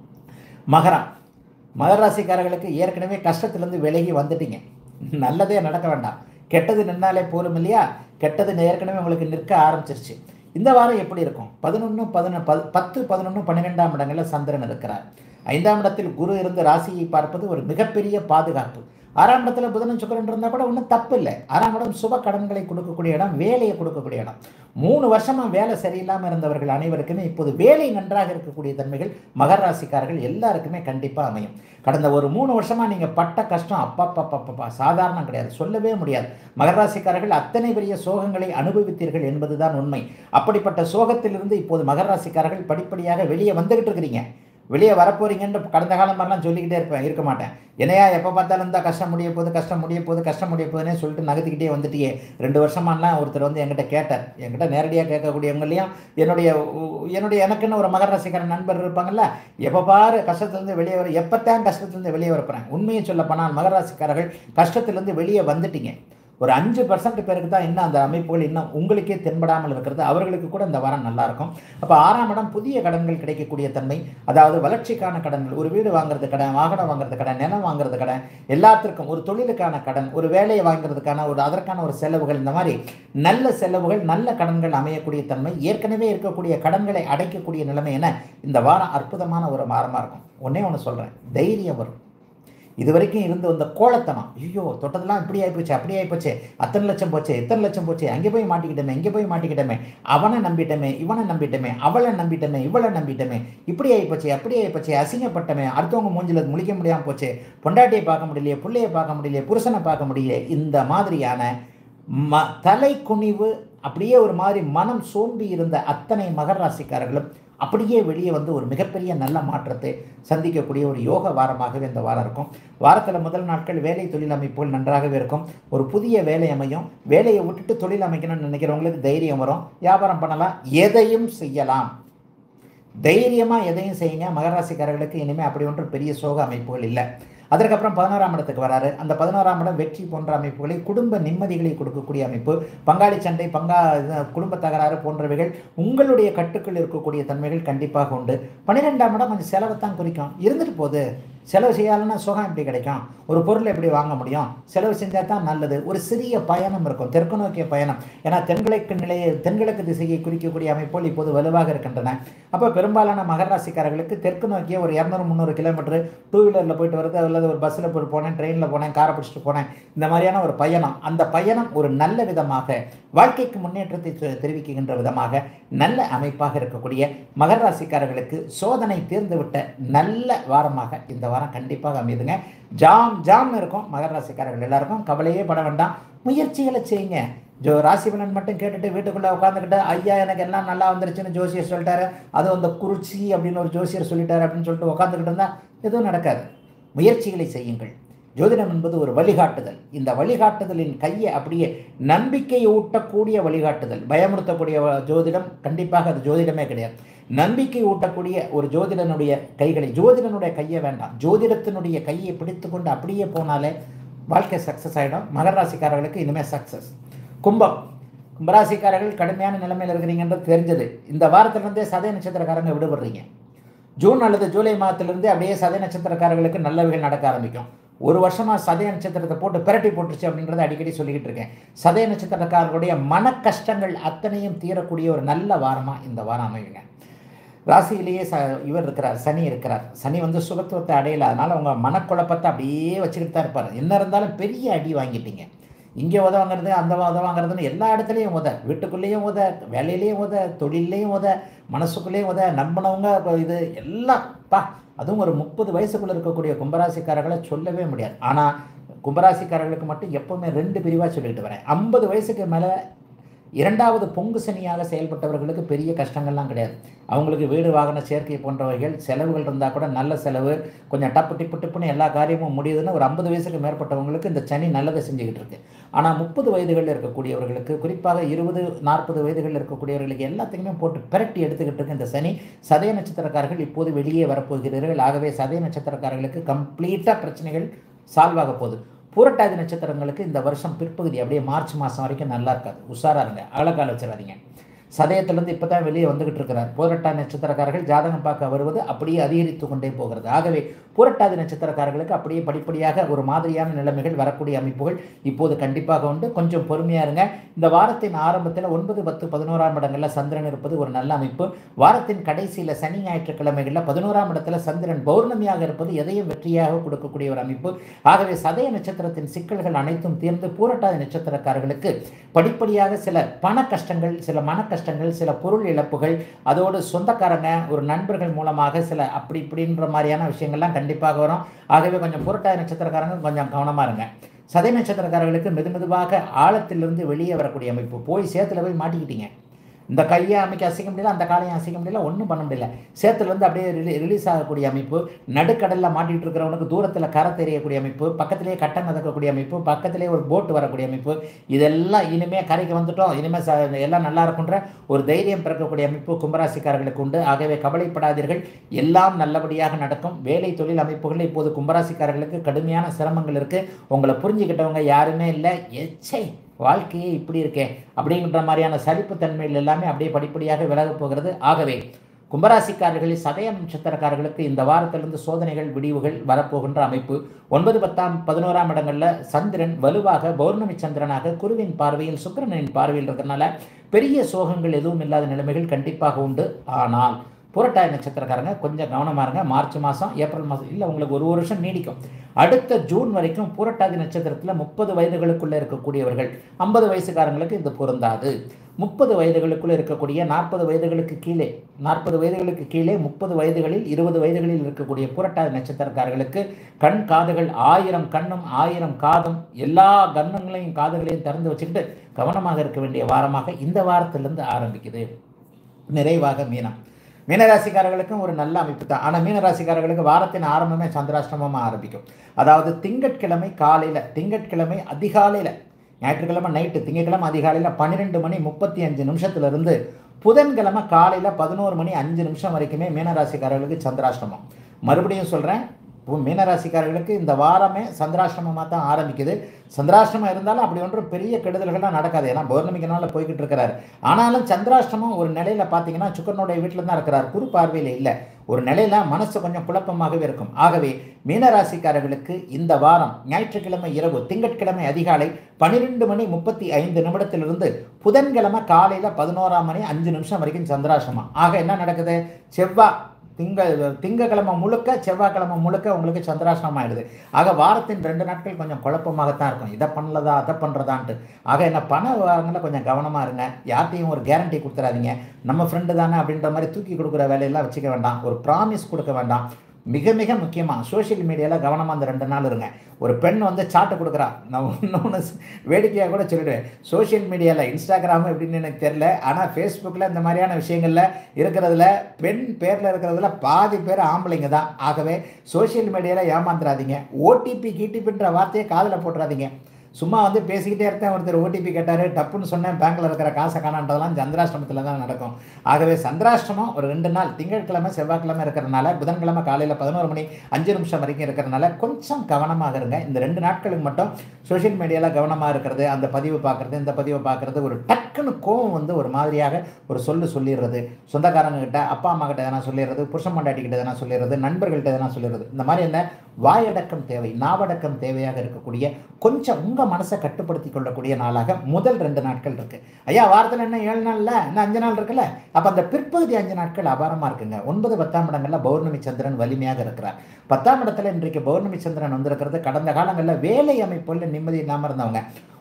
Speaker 1: மகரம் மகர ராசிக்காரர்களுக்கு ஏற்கனவே கஷ்டத்திலேருந்து விலகி வந்துட்டீங்க நல்லதே நடக்க வேண்டாம் கெட்டது நின்னாலே போலும் இல்லையா கெட்டது ஏற்கனவே உங்களுக்கு நிற்க ஆரம்பிச்சிருச்சு இந்த வாரம் எப்படி இருக்கும் பதினொன்று பதினொன்று பத் பத்து பதினொன்று பன்னிரெண்டாம் இடங்களில் சந்திரன் இருக்கிறார் ஐந்தாம் இடத்தில் குரு இருந்து ராசியை பார்ப்பது ஒரு மிகப்பெரிய பாதுகாப்பு ஆறாம் இடத்துல புதனும் சுக்கரன் இருந்தால் கூட ஒன்றும் தப்பு இல்லை ஆறாம் இடம் சுப கடன்களை கொடுக்கக்கூடிய இடம் வேலையை கொடுக்கக்கூடிய இடம் மூணு வருஷமா வேலை சரியில்லாமல் இருந்தவர்கள் அனைவருக்குமே இப்போது வேலை நன்றாக இருக்கக்கூடிய தன்மைகள் மகர ராசிக்காரர்கள் எல்லாருக்குமே கண்டிப்பாக அமையும் கடந்த ஒரு மூணு வருஷமா நீங்க பட்ட கஷ்டம் அப்பப்பப்பப்பா சாதாரணம் கிடையாது சொல்லவே முடியாது மகர ராசிக்காரர்கள் அத்தனை பெரிய சோகங்களை அனுபவித்தீர்கள் என்பதுதான் உண்மை அப்படிப்பட்ட சோகத்திலிருந்து இப்போது மகர ராசிக்காரர்கள் படிப்படியாக வெளியே வந்துகிட்டு இருக்கிறீங்க வெளியே வரப்போறீங்கன்னு கடந்த காலம் மாதிரிலாம் சொல்லிக்கிட்டே இருப்பேன் இருக்க மாட்டேன் என்னையா எப்போ பார்த்தாலும் தான் கஷ்டம் முடிய போகுது கஷ்டம் முடிய போகுது கஷ்டம் முடிய போகுதுன்னே சொல்லிட்டு நகர்த்திக்கிட்டே வந்துட்டியே ரெண்டு வருஷமாலாம் ஒருத்தர் வந்து என்கிட்ட கேட்டார் என்கிட்ட நேரடியாக கேட்கக்கூடியவங்களையும் என்னுடைய உ- என்னுடைய எனக்குன்னு ஒரு மகர ராசிக்காரன் நண்பர் இருப்பாங்கல்ல எப்போ பாரு கஷ்டத்துலேருந்து வெளியே வர எப்போத்தான் கஷ்டத்துலேருந்து வெளியே வரப்போகிறேன் உண்மையை சொல்ல போனால் மகர ராசிக்காரர்கள் கஷ்டத்துலேருந்து வெளியே வந்துட்டீங்க ஒரு அஞ்சு பர்சன்ட் பேருக்கு தான் இன்னும் அந்த அமைப்புகள் இன்னும் உங்களுக்கே தென்படாமல் இருக்கிறது அவர்களுக்கு கூட இந்த வாரம் நல்லா இருக்கும் அப்போ ஆறாம் இடம் புதிய கடன்கள் கிடைக்கக்கூடிய தன்மை அதாவது வளர்ச்சிக்கான கடன்கள் ஒரு வீடு வாங்குறது கடன் வாகனம் வாங்குறது கடன் நிலம் வாங்குறது கடன் எல்லாத்திற்கும் ஒரு தொழிலுக்கான கடன் ஒரு வேலையை வாங்குறதுக்கான ஒரு அதற்கான ஒரு செலவுகள் இந்த மாதிரி நல்ல செலவுகள் நல்ல கடன்கள் அமையக்கூடிய தன்மை ஏற்கனவே இருக்கக்கூடிய கடன்களை அடைக்கக்கூடிய நிலைமை என இந்த வாரம் அற்புதமான ஒரு வாரமாக இருக்கும் ஒன்றே ஒன்று சொல்கிறேன் தைரியம் வரும் இது வரைக்கும் இருந்த அந்த கோலத்தனம் ஐயோ தொட்டதெல்லாம் இப்படி ஆயிப்போச்சு அப்படி ஆயிப்போச்சு அத்தனை லட்சம் போச்சு எத்தனை லட்சம் போச்சு அங்கே போய் மாட்டிக்கிட்டோமே இங்கே போய் மாட்டிக்கிட்டோமே அவனை நம்பிட்டமே இவனை நம்பிட்டமே அவளை நம்பிட்டமே இவளை நம்பிட்டமே இப்படி ஆயிப்போச்சு அப்படி ஆயிப்போச்சு அசிங்கப்பட்டமே அடுத்தவங்க மூஞ்சில முழிக்க முடியாமல் போச்சு பொண்டாட்டியை பார்க்க முடியலையே பிள்ளையை பார்க்க முடியலையே புருஷனை பார்க்க முடியல இந்த மாதிரியான ம தலை குனிவு அப்படியே ஒரு மாதிரி மனம் சோம்பி இருந்த அத்தனை மகர ராசிக்காரர்களும் அப்படியே வெளியே வந்து ஒரு மிகப்பெரிய நல்ல மாற்றத்தை சந்திக்கக்கூடிய ஒரு யோக வாரமாகவே இந்த வாரம் இருக்கும் வாரத்தில் முதல் நாட்கள் வேலை தொழில் அமைப்புகள் நன்றாகவே இருக்கும் ஒரு புதிய வேலை அமையும் வேலையை விட்டுட்டு தொழில் அமைக்கணும்னு நினைக்கிறவங்களுக்கு தைரியம் வரும் வியாபாரம் பண்ணலாம் எதையும் செய்யலாம் தைரியமாக எதையும் செய்யுங்க மகராசிக்காரர்களுக்கு இனிமேல் அப்படி ஒன்றும் பெரிய சோக அமைப்புகள் இல்லை அதற்கப்புறம் பதினோராம் இடத்துக்கு வராரு அந்த பதினோராம் இடம் வெற்றி போன்ற அமைப்புகளை குடும்ப நிம்மதிகளை கொடுக்கக்கூடிய அமைப்பு பங்காளி சண்டை பங்கா இது, குடும்ப தகராறு போன்றவைகள் உங்களுடைய கட்டுக்குள் இருக்கக்கூடிய தன்மைகள் கண்டிப்பாக உண்டு பன்னிரெண்டாம் இடம் கொஞ்சம் செலவைத்தான் குறிக்கும் இருந்துட்டு போகுது செலவு செய்யாலன்னா சுகம் எப்படி கிடைக்கும் ஒரு பொருள் எப்படி வாங்க முடியும் செலவு செஞ்சால் தான் நல்லது ஒரு சிறிய பயணம் இருக்கும் தெற்கு நோக்கிய பயணம் ஏன்னா தென்கிழக்கு நிலையை தென்கிழக்கு திசையை குறிக்கக்கூடிய அமைப்புகள் இப்போது வலுவாக இருக்கின்றன அப்போ பெரும்பாலான மகர ராசிக்காரர்களுக்கு தெற்கு நோக்கிய ஒரு இரநூறு முந்நூறு கிலோமீட்டர் டூ வீலரில் போயிட்டு வருது அல்லது ஒரு பஸ்ஸில் போய் போனேன் ட்ரெயினில் போனேன் காரை பிடிச்சிட்டு போனேன் இந்த மாதிரியான ஒரு பயணம் அந்த பயணம் ஒரு நல்ல விதமாக வாழ்க்கைக்கு முன்னேற்றத்தை தெ- தெரிவிக்கின்ற விதமாக நல்ல அமைப்பாக இருக்கக்கூடிய மகர ராசிக்காரர்களுக்கு சோதனை தீர்ந்துவிட்ட நல்ல வாரமாக இந்த வாரம் கண்டிப்பாக அமையுதுங்க ஜாம் ஜாம்னு இருக்கும் மகர ராசிக்காரர்கள் எல்லாருக்கும் கவலையே பட வேண்டாம் முயற்சிகளை செய்யுங்க ஜோ ராசி பலன் மட்டும் கேட்டுட்டு வீட்டுக்குள்ளே உட்காந்துக்கிட்டு ஐயா எனக்கு எல்லாம் நல்லா வந்துருச்சுன்னு ஜோசியர் சொல்லிட்டாரு அதுவும் அந்த குறிச்சி அப்படின்னு ஒரு ஜோசியர் சொல்லிட்டாரு அப்படின்னு சொல்லிட்டு உட்காந்துக்கிட்டு இருந்தால் எதுவும் நடக்காது முயற்சிகளை செய்யுங்கள் ஜோதிடம் என்பது ஒரு வழிகாட்டுதல் இந்த வழிகாட்டுதலின் கையை அப்படியே நம்பிக்கையை ஊட்டக்கூடிய வழிகாட்டுதல் பயமுறுத்தக்கூடிய வ- ஜோதிடம் கண்டிப்பாக அது ஜோதிடமே கிடையாது நம்பிக்கை ஊட்டக்கூடிய ஒரு ஜோதிடனுடைய கைகளை ஜோதிடனுடைய கையை வேண்டாம் ஜோதிடத்தினுடைய கையை பிடித்துக்கொண்டு அப்படியே போனாலே வாழ்க்கை சக்ஸஸ் ஆகிடும் மகர ராசிக்காரர்களுக்கு இனிமேல் சக்ஸஸ் கும்பம் கும்பராசிக்காரர்கள் கடுமையான நிலைமையில் இருக்கிறீங்கன்றது தெரிஞ்சது இந்த வாரத்திலிருந்தே சதய நட்சத்திரக்காரங்க விடுபடுறீங்க ஜூன் அல்லது ஜூலை மாதத்திலிருந்தே அப்படியே சதய நட்சத்திரக்காரர்களுக்கு நல்லவைகள் நடக்க ஆரம்பிக்கும் ஒரு வருஷமா சதய நட்சத்திரத்தை போட்டு பிரட்டி போட்டுருச்சு அப்படின்றத அடிக்கடி சொல்லிக்கிட்டு இருக்கேன் சதய நட்சத்திரக்காரர்களுடைய மன கஷ்டங்கள் அத்தனையும் தீரக்கூடிய ஒரு நல்ல வாரமா இந்த வாரம் அமையுங்க ராசியிலேயே ச இவர் இருக்கிறார் சனி இருக்கிறார் சனி வந்து சுகத்துவத்தை அடையல அதனால உங்க மனக்குழப்பத்தை அப்படியே வச்சுக்கிட்டு தான் இருப்பார் என்ன இருந்தாலும் பெரிய அடி வாங்கிட்டீங்க இங்கே உத வாங்குறது அந்த உத வாங்குறதுன்னு எல்லா இடத்துலையும் உத வீட்டுக்குள்ளேயும் உத வேலையிலையும் உத தொழிலையும் உத மனசுக்குள்ளேயும் உத நம்பினவங்க இப்ப இது எல்லாம் பா அதுவும் ஒரு முப்பது வயசுக்குள்ள இருக்கக்கூடிய கும்பராசிக்காரர்களை சொல்லவே முடியாது ஆனால் கும்பராசிக்காரர்களுக்கு மட்டும் எப்பவுமே ரெண்டு பிரிவாக சொல்லிட்டு வரேன் ஐம்பது வயசுக்கு மேலே இரண்டாவது பொங்கு சனியாக செயல்பட்டவர்களுக்கு பெரிய கஷ்டங்கள்லாம் கிடையாது அவங்களுக்கு வீடு வாகன சேர்க்கை போன்றவைகள் செலவுகள் இருந்தால் கூட நல்ல செலவு கொஞ்சம் டப்பு டிப்பு டிப்புன்னு எல்லா காரியமும் முடியுதுன்னு ஒரு ஐம்பது வயசுக்கு மேற்பட்டவங்களுக்கு இந்த சனி நல்லதை செஞ்சுக்கிட்டு இருக்கு ஆனால் முப்பது வயதுகளில் இருக்கக்கூடியவர்களுக்கு குறிப்பாக இருபது நாற்பது வயதுகளில் இருக்கக்கூடியவர்களுக்கு எல்லாத்தையுமே போட்டு பிரட்டி எடுத்துக்கிட்டு இருக்கு இந்த சனி சதய நட்சத்திரக்காரர்கள் இப்போது வெளியே வரப்போகிறீர்கள் ஆகவே சதய நட்சத்திரக்காரர்களுக்கு கம்ப்ளீட்டாக பிரச்சனைகள் சால்வ் ஆக போகுது பூரட்டாதி நட்சத்திரங்களுக்கு இந்த வருஷம் பிற்பகுதி அப்படியே மார்ச் மாதம் வரைக்கும் நல்லா இருக்காது உஷாரா இருங்க அழகால வச்சிடாதீங்க சதயத்திலேருந்து இப்போ தான் வெளியே வந்துகிட்டு இருக்கிறார் பூரட்டாதி நட்சத்திரக்காரர்கள் ஜாதகம் பார்க்க வருவது அப்படியே அதிகரித்து கொண்டே போகிறது ஆகவே பூரட்டாதி நட்சத்திரக்காரர்களுக்கு அப்படியே படிப்படியாக ஒரு மாதிரியான நிலைமைகள் வரக்கூடிய அமைப்புகள் இப்போது கண்டிப்பாக உண்டு கொஞ்சம் பொறுமையாக இருங்க இந்த வாரத்தின் ஆரம்பத்தில் ஒன்பது பத்து பதினோராம் இடங்களில் சந்திரன் இருப்பது ஒரு நல்ல அமைப்பு வாரத்தின் கடைசியில் சனி ஞாயிற்றுக்கிழமைகளில் பதினோராம் இடத்துல சந்திரன் பௌர்ணமியாக இருப்பது எதையும் வெற்றியாக கொடுக்கக்கூடிய ஒரு அமைப்பு ஆகவே சதய நட்சத்திரத்தின் சிக்கல்கள் அனைத்தும் தீர்ந்து பூரட்டாதி நட்சத்திரக்காரர்களுக்கு படிப்படியாக சில பண கஷ்டங்கள் சில மன கஷ்டங்கள் சில பொருள் இழப்புகள் அதோடு சொந்தக்காரங்க ஒரு நண்பர்கள் மூலமாக சில அப்படி இப்படின்ற மாதிரியான விஷயங்கள்லாம் கண்டிப்பாக வரும் ஆகவே கொஞ்சம் புரட்டாதி நட்சத்திரக்காரங்க கொஞ்சம் கவனமாக இருங்க சதை நட்சத்திரக்காரர்களுக்கு மெது மெதுவாக ஆழத்திலிருந்து வெளியே வரக்கூடிய அமைப்பு போய் சேத்துல போய் மாட்டிக்கிட்டீங்க இந்த கையை அமைக்க அசைக்க முடியல அந்த காலையும் அசைக்க முடியல ஒன்றும் பண்ண முடியல சேத்துலேருந்து அப்படியே ரிலீ ரிலீஸ் ஆகக்கூடிய அமைப்பு நடுக்கடலில் மாட்டிகிட்டு இருக்கிறவனுக்கு தூரத்தில் கரை தெரியக்கூடிய அமைப்பு பக்கத்திலேயே கட்டம் மிதக்கக்கூடிய அமைப்பு பக்கத்திலேயே ஒரு போட்டு வரக்கூடிய அமைப்பு இதெல்லாம் இனிமேல் கரைக்கு வந்துட்டோம் இனிமேல் ச எல்லாம் நல்லா இருக்குன்ற ஒரு தைரியம் பிறக்கக்கூடிய அமைப்பு கும்பராசிக்காரர்களுக்கு உண்டு ஆகவே கவலைப்படாதீர்கள் எல்லாம் நல்லபடியாக நடக்கும் வேலை தொழில் அமைப்புகளில் இப்போது கும்பராசிக்காரர்களுக்கு கடுமையான சிரமங்கள் இருக்குது உங்களை புரிஞ்சுக்கிட்டவங்க யாருமே இல்லை எச்சை வாழ்க்கையே இப்படி இருக்கே அப்படிங்கிற மாதிரியான சலிப்புத்தன்மைகள் எல்லாமே அப்படியே படிப்படியாக விலகப் போகிறது ஆகவே கும்பராசிக்காரர்களில் சதய நட்சத்திரக்காரர்களுக்கு இந்த வாரத்திலிருந்து சோதனைகள் விடிவுகள் வரப்போகின்ற அமைப்பு ஒன்பது பத்தாம் பதினோராம் இடங்களில் சந்திரன் வலுவாக பௌர்ணமி சந்திரனாக குருவின் பார்வையில் சுக்கிரனின் பார்வையில் இருக்கிறனால பெரிய சோகங்கள் எதுவும் இல்லாத நிலைமைகள் கண்டிப்பாக உண்டு ஆனால் புரட்டாதி நட்சத்திரக்காரங்க கொஞ்சம் கவனமாக இருங்க மார்ச் மாதம் ஏப்ரல் மாதம் இல்லை உங்களுக்கு ஒரு வருஷம் நீடிக்கும் அடுத்த ஜூன் வரைக்கும் பூரட்டாதி நட்சத்திரத்தில் முப்பது வயதுகளுக்குள்ளே இருக்கக்கூடியவர்கள் ஐம்பது வயசுக்காரங்களுக்கு இது பொருந்தாது முப்பது வயதுகளுக்குள்ளே இருக்கக்கூடிய நாற்பது வயதுகளுக்கு கீழே நாற்பது வயதுகளுக்கு கீழே முப்பது வயதுகளில் இருபது வயதுகளில் இருக்கக்கூடிய புரட்டாதி நட்சத்திரக்காரர்களுக்கு கண் காதுகள் ஆயிரம் கண்ணும் ஆயிரம் காதும் எல்லா கண்ணங்களையும் காதுகளையும் திறந்து வச்சுக்கிட்டு கவனமாக இருக்க வேண்டிய வாரமாக இந்த வாரத்திலிருந்து ஆரம்பிக்குது நிறைவாக மீனம் மீனராசிக்காரர்களுக்கும் ஒரு நல்ல அமைப்பு தான் ஆனால் மீனராசிக்காரர்களுக்கு வாரத்தின் ஆரம்பமே சந்திராஷ்டமமாக ஆரம்பிக்கும் அதாவது திங்கட்கிழமை காலையில் திங்கட்கிழமை அதிகாலையில் ஞாயிற்றுக்கிழமை நைட்டு திங்கட்கிழமை அதிகாலையில் பன்னிரெண்டு மணி முப்பத்தி அஞ்சு நிமிஷத்துலேருந்து புதன்கிழமை காலையில் பதினோரு மணி அஞ்சு நிமிஷம் வரைக்குமே மீனராசிக்காரர்களுக்கு சந்திராஷ்டமம் மறுபடியும் சொல்கிறேன் மீனராசிக்காரர்களுக்கு இந்த வாரமே சந்திராஷ்டமமாக தான் ஆரம்பிக்குது சந்திராஷ்டமம் இருந்தாலும் அப்படி ஒன்றும் பெரிய கெடுதல்கள்லாம் நடக்காது ஏன்னா பௌர்ணமிக்கு நாளில் போய்கிட்டு இருக்கிறாரு ஆனாலும் சந்திராஷ்டமம் ஒரு நிலையில் பார்த்தீங்கன்னா சுக்கரனுடைய வீட்டில் தான் இருக்கிறார் குரு பார்வையில் இல்லை ஒரு நிலையில மனசு கொஞ்சம் குழப்பமாகவே இருக்கும் ஆகவே மீனராசிக்காரர்களுக்கு இந்த வாரம் ஞாயிற்றுக்கிழமை இரவு திங்கட்கிழமை அதிகாலை பன்னிரெண்டு மணி முப்பத்தி ஐந்து நிமிடத்திலிருந்து புதன்கிழமை காலையில் பதினோராம் மணி அஞ்சு நிமிஷம் வரைக்கும் சந்திராஷ்டமம் ஆக என்ன நடக்குது செவ்வாய் திங்க திங்கக்கிழமை முழுக்க செவ்வாய்க்கிழமை முழுக்க உங்களுக்கு சந்திராசனம் ஆயிடுது ஆக வாரத்தின் ரெண்டு நாட்கள் கொஞ்சம் குழப்பமாகத்தான் இருக்கும் இதை பண்ணலதா அதை பண்ணுறதான்ட்டு ஆக என்ன பண விவகாரங்களில் கொஞ்சம் கவனமாக இருங்க யார்ட்டையும் ஒரு கேரண்டி கொடுத்துறாதீங்க நம்ம ஃப்ரெண்டு தானே அப்படின்ற மாதிரி தூக்கி கொடுக்குற வேலையெல்லாம் வச்சுக்க வேண்டாம் ஒரு ப்ராமிஸ் கொடுக்க வேண்டாம் மிக மிக முக்கியமாக சோஷியல் மீடியாவில் கவனமாக அந்த ரெண்டு நாள் இருங்க ஒரு பெண் வந்து சாட்டு கொடுக்குறா நான் இன்னொன்று வேடிக்கையாக கூட சொல்லிடுவேன் சோஷியல் மீடியாவில் இன்ஸ்டாகிராம் எப்படின்னு எனக்கு தெரில ஆனால் ஃபேஸ்புக்கில் இந்த மாதிரியான விஷயங்களில் இருக்கிறதுல பெண் பேரில் இருக்கிறதுல பாதி பேர் ஆம்பளைங்க தான் ஆகவே சோஷியல் மீடியாவில் ஏமாந்துடாதீங்க ஓடிபி கீட்டிபின்ற வார்த்தையை காதில் போட்டுறாதீங்க சும்மா வந்து பேசிக்கிட்டே இருந்தேன் ஒருத்தர் ஓடிபி கேட்டார் டப்புன்னு சொன்னேன் பேங்க்கில் இருக்கிற காசை காணான்றதெல்லாம் சந்திராஷ்டமத்தில் தான் நடக்கும் ஆகவே சந்திராஷ்டமம் ஒரு ரெண்டு நாள் திங்கட்கிழமை செவ்வாய்க்கிழமை இருக்கிறனால புதன்கிழமை காலையில் பதினோரு மணி அஞ்சு நிமிஷம் வரைக்கும் இருக்கிறனால கொஞ்சம் கவனமாக இருங்க இந்த ரெண்டு நாட்களுக்கு மட்டும் சோஷியல் மீடியாவில் கவனமாக இருக்கிறது அந்த பதிவு பார்க்குறது இந்த பதிவை பார்க்குறது ஒரு டக்குன்னு கோவம் வந்து ஒரு மாதிரியாக ஒரு சொல்லு சொல்லிடுறது சொந்தக்காரங்க கிட்ட அப்பா அம்மா கிட்ட எதனா சொல்லிடுறது புருஷன் பொண்டாட்டி கிட்ட எதனா சொல்லிடுறது நண்பர்கள்ட்ட எதனா சொல்லிடுறது இந்த மாதிரி என்ன வாயடக்கம் தேவை நாவடக்கம் தேவையாக இருக்கக்கூடிய கொஞ்சம் உங்கள் மனசை கட்டுப்படுத்தி கொள்ளக்கூடிய நாளாக முதல் ரெண்டு நாட்கள் இருக்கு ஐயா வாரத்தில் என்ன ஏழு நாள்ல இன்னும் அஞ்சு நாள் இருக்குல்ல அப்போ அந்த பிற்பகுதி அஞ்சு நாட்கள் அபாரமாக இருக்குங்க ஒன்பது பத்தாம் இடங்கள்ல பௌர்ணமி சந்திரன் வலிமையாக இருக்கிறார் பத்தாம் இடத்துல இன்றைக்கு பௌர்ணமி சந்திரன் வந்திருக்கிறது கடந்த காலங்களில் வேலை அமைப்புகளில் நிம்மதி இல்லாமல் இருந்தவங்க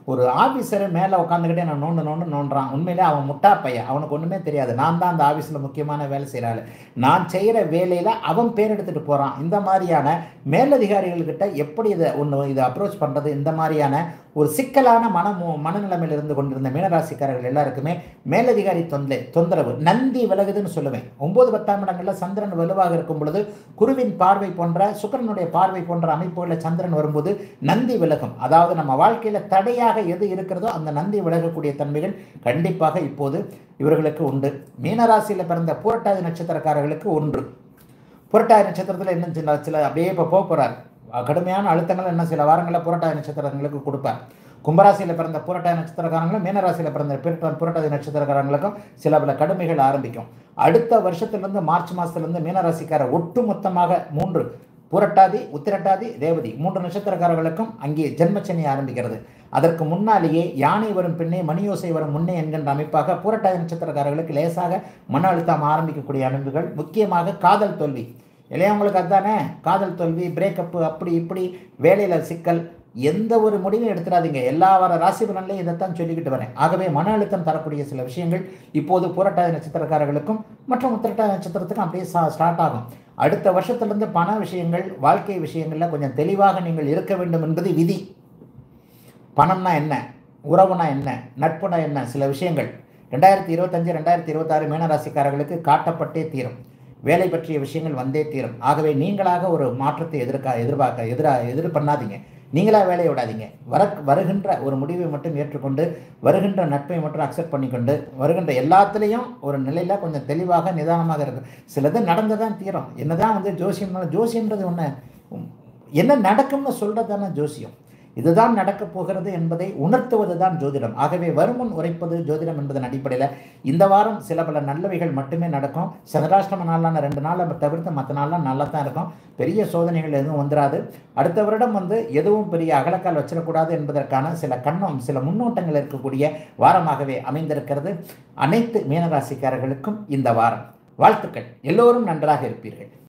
Speaker 1: ஒரு ஆஃபீஸர் மேலே உட்காந்துக்கிட்டே நான் நோண்டு நோண்டு நோண்டுறான் உண்மையிலே அவன் முட்டா பையன் அவனுக்கு ஒன்றுமே தெரியாது நான் தான் அந்த ஆஃபீஸில் முக்கியமான வேலை செய்கிறாள் நான் செய்கிற வேலையில் அவன் பேர் எடுத்துகிட்டு போகிறான் இந்த மாதிரியான மேலதிகாரிகள்கிட்ட எப்படி இதை ஒன்று இதை அப்ரோச் பண்ணுறது இந்த மாதிரியான ஒரு சிக்கலான மன மனநிலைமையில் இருந்து கொண்டிருந்த மீனராசிக்காரர்கள் எல்லாருக்குமே மேலதிகாரி தொந்தை தொந்தரவு நந்தி விலகுதுன்னு சொல்லுவேன் ஒன்பது பத்தாம் இடங்களில் சந்திரன் வலுவாக இருக்கும் பொழுது குருவின் பார்வை போன்ற சுக்கரனுடைய பார்வை போன்ற அமைப்புகளில் சந்திரன் வரும்போது நந்தி விலகும் அதாவது நம்ம வாழ்க்கையில் தடையாக எது இருக்கிறதோ அந்த நந்தி விலகக்கூடிய தன்மைகள் கண்டிப்பாக இப்போது இவர்களுக்கு உண்டு மீனராசியில் பிறந்த பூரட்டாதி நட்சத்திரக்காரர்களுக்கு ஒன்று புரட்டாதி நட்சத்திரத்தில் இன்னும் சில சில அப்படியே இப்போ போக போகிறார் கடுமையான அழுத்தங்கள் இன்னும் சில வாரங்களில் புரட்டாதி நட்சத்திரங்களுக்கு கொடுப்பார் கும்பராசியில் பிறந்த புரட்டாதி நட்சத்திரக்காரங்களும் மீனராசியில் பிறந்த பிறட்ட புரட்டாதி நட்சத்திரக்காரங்களுக்கும் சில பல கடுமைகள் ஆரம்பிக்கும் அடுத்த வருஷத்துலேருந்து மார்ச் மாதத்துலேருந்து மீனராசிக்கார ஒட்டு மொத்தமாக மூன்று புரட்டாதி உத்திரட்டாதி ரேவதி மூன்று நட்சத்திரக்காரர்களுக்கும் அங்கே ஜென்மச்சனி ஆரம்பிக்கிறது அதற்கு முன்னாலேயே யானை வரும் பின்னே மணியோசை வரும் முன்னே என்கின்ற அமைப்பாக புரட்டாதி நட்சத்திரக்காரர்களுக்கு லேசாக மன அழுத்தம் ஆரம்பிக்கக்கூடிய அமைப்புகள் முக்கியமாக காதல் தோல்வி இளையவங்களுக்கு அதுதானே காதல் தோல்வி பிரேக்கப்பு அப்படி இப்படி வேலையில் சிக்கல் எந்த ஒரு முடிவும் எடுத்துடாதீங்க எல்லா வர ராசி பலன்லையும் இதைத்தான் சொல்லிக்கிட்டு வரேன் ஆகவே மன அழுத்தம் தரக்கூடிய சில விஷயங்கள் இப்போது புரட்டாதி நட்சத்திரக்காரர்களுக்கும் மற்றும் உத்திரட்டாதி நட்சத்திரத்துக்கும் அப்படியே ஸ்டார்ட் ஆகும் அடுத்த வருஷத்துலேருந்து பண விஷயங்கள் வாழ்க்கை விஷயங்களில் கொஞ்சம் தெளிவாக நீங்கள் இருக்க வேண்டும் என்பது விதி பணம்னா என்ன உறவுனா என்ன நட்புனா என்ன சில விஷயங்கள் ரெண்டாயிரத்தி இருபத்தஞ்சு ரெண்டாயிரத்தி இருபத்தாறு மீனராசிக்காரர்களுக்கு காட்டப்பட்டே தீரும் வேலை பற்றிய விஷயங்கள் வந்தே தீரும் ஆகவே நீங்களாக ஒரு மாற்றத்தை எதிர்க்கா எதிர்பார்க்க எதிராக எதிர் பண்ணாதீங்க நீங்களாக வேலையை விடாதீங்க வர வருகின்ற ஒரு முடிவை மட்டும் ஏற்றுக்கொண்டு வருகின்ற நட்பை மட்டும் அக்செப்ட் பண்ணிக்கொண்டு வருகின்ற எல்லாத்துலேயும் ஒரு நிலையில் கொஞ்சம் தெளிவாக நிதானமாக இருக்கும் சிலது நடந்து தான் தீரும் என்னதான் வந்து ஜோசியம் ஜோசியம்ன்றது ஒன்று என்ன நடக்கும்னு சொல்கிறது தானே ஜோசியம் இதுதான் நடக்கப் போகிறது என்பதை உணர்த்துவது தான் ஜோதிடம் ஆகவே வருமுன் உரைப்பது ஜோதிடம் என்பதன் அடிப்படையில் இந்த வாரம் சில பல நல்லவைகள் மட்டுமே நடக்கும் சந்திராஷ்டம நாளான ரெண்டு நாள் தவிர்த்து மற்ற நாள்லாம் நல்லா தான் இருக்கும் பெரிய சோதனைகள் எதுவும் வந்துடாது அடுத்த வருடம் வந்து எதுவும் பெரிய அகலக்கால் வச்சிடக்கூடாது என்பதற்கான சில கண்ணம் சில முன்னோட்டங்கள் இருக்கக்கூடிய வாரமாகவே அமைந்திருக்கிறது அனைத்து மீனராசிக்காரர்களுக்கும் இந்த வாரம் வாழ்த்துக்கள் எல்லோரும் நன்றாக இருப்பீர்கள்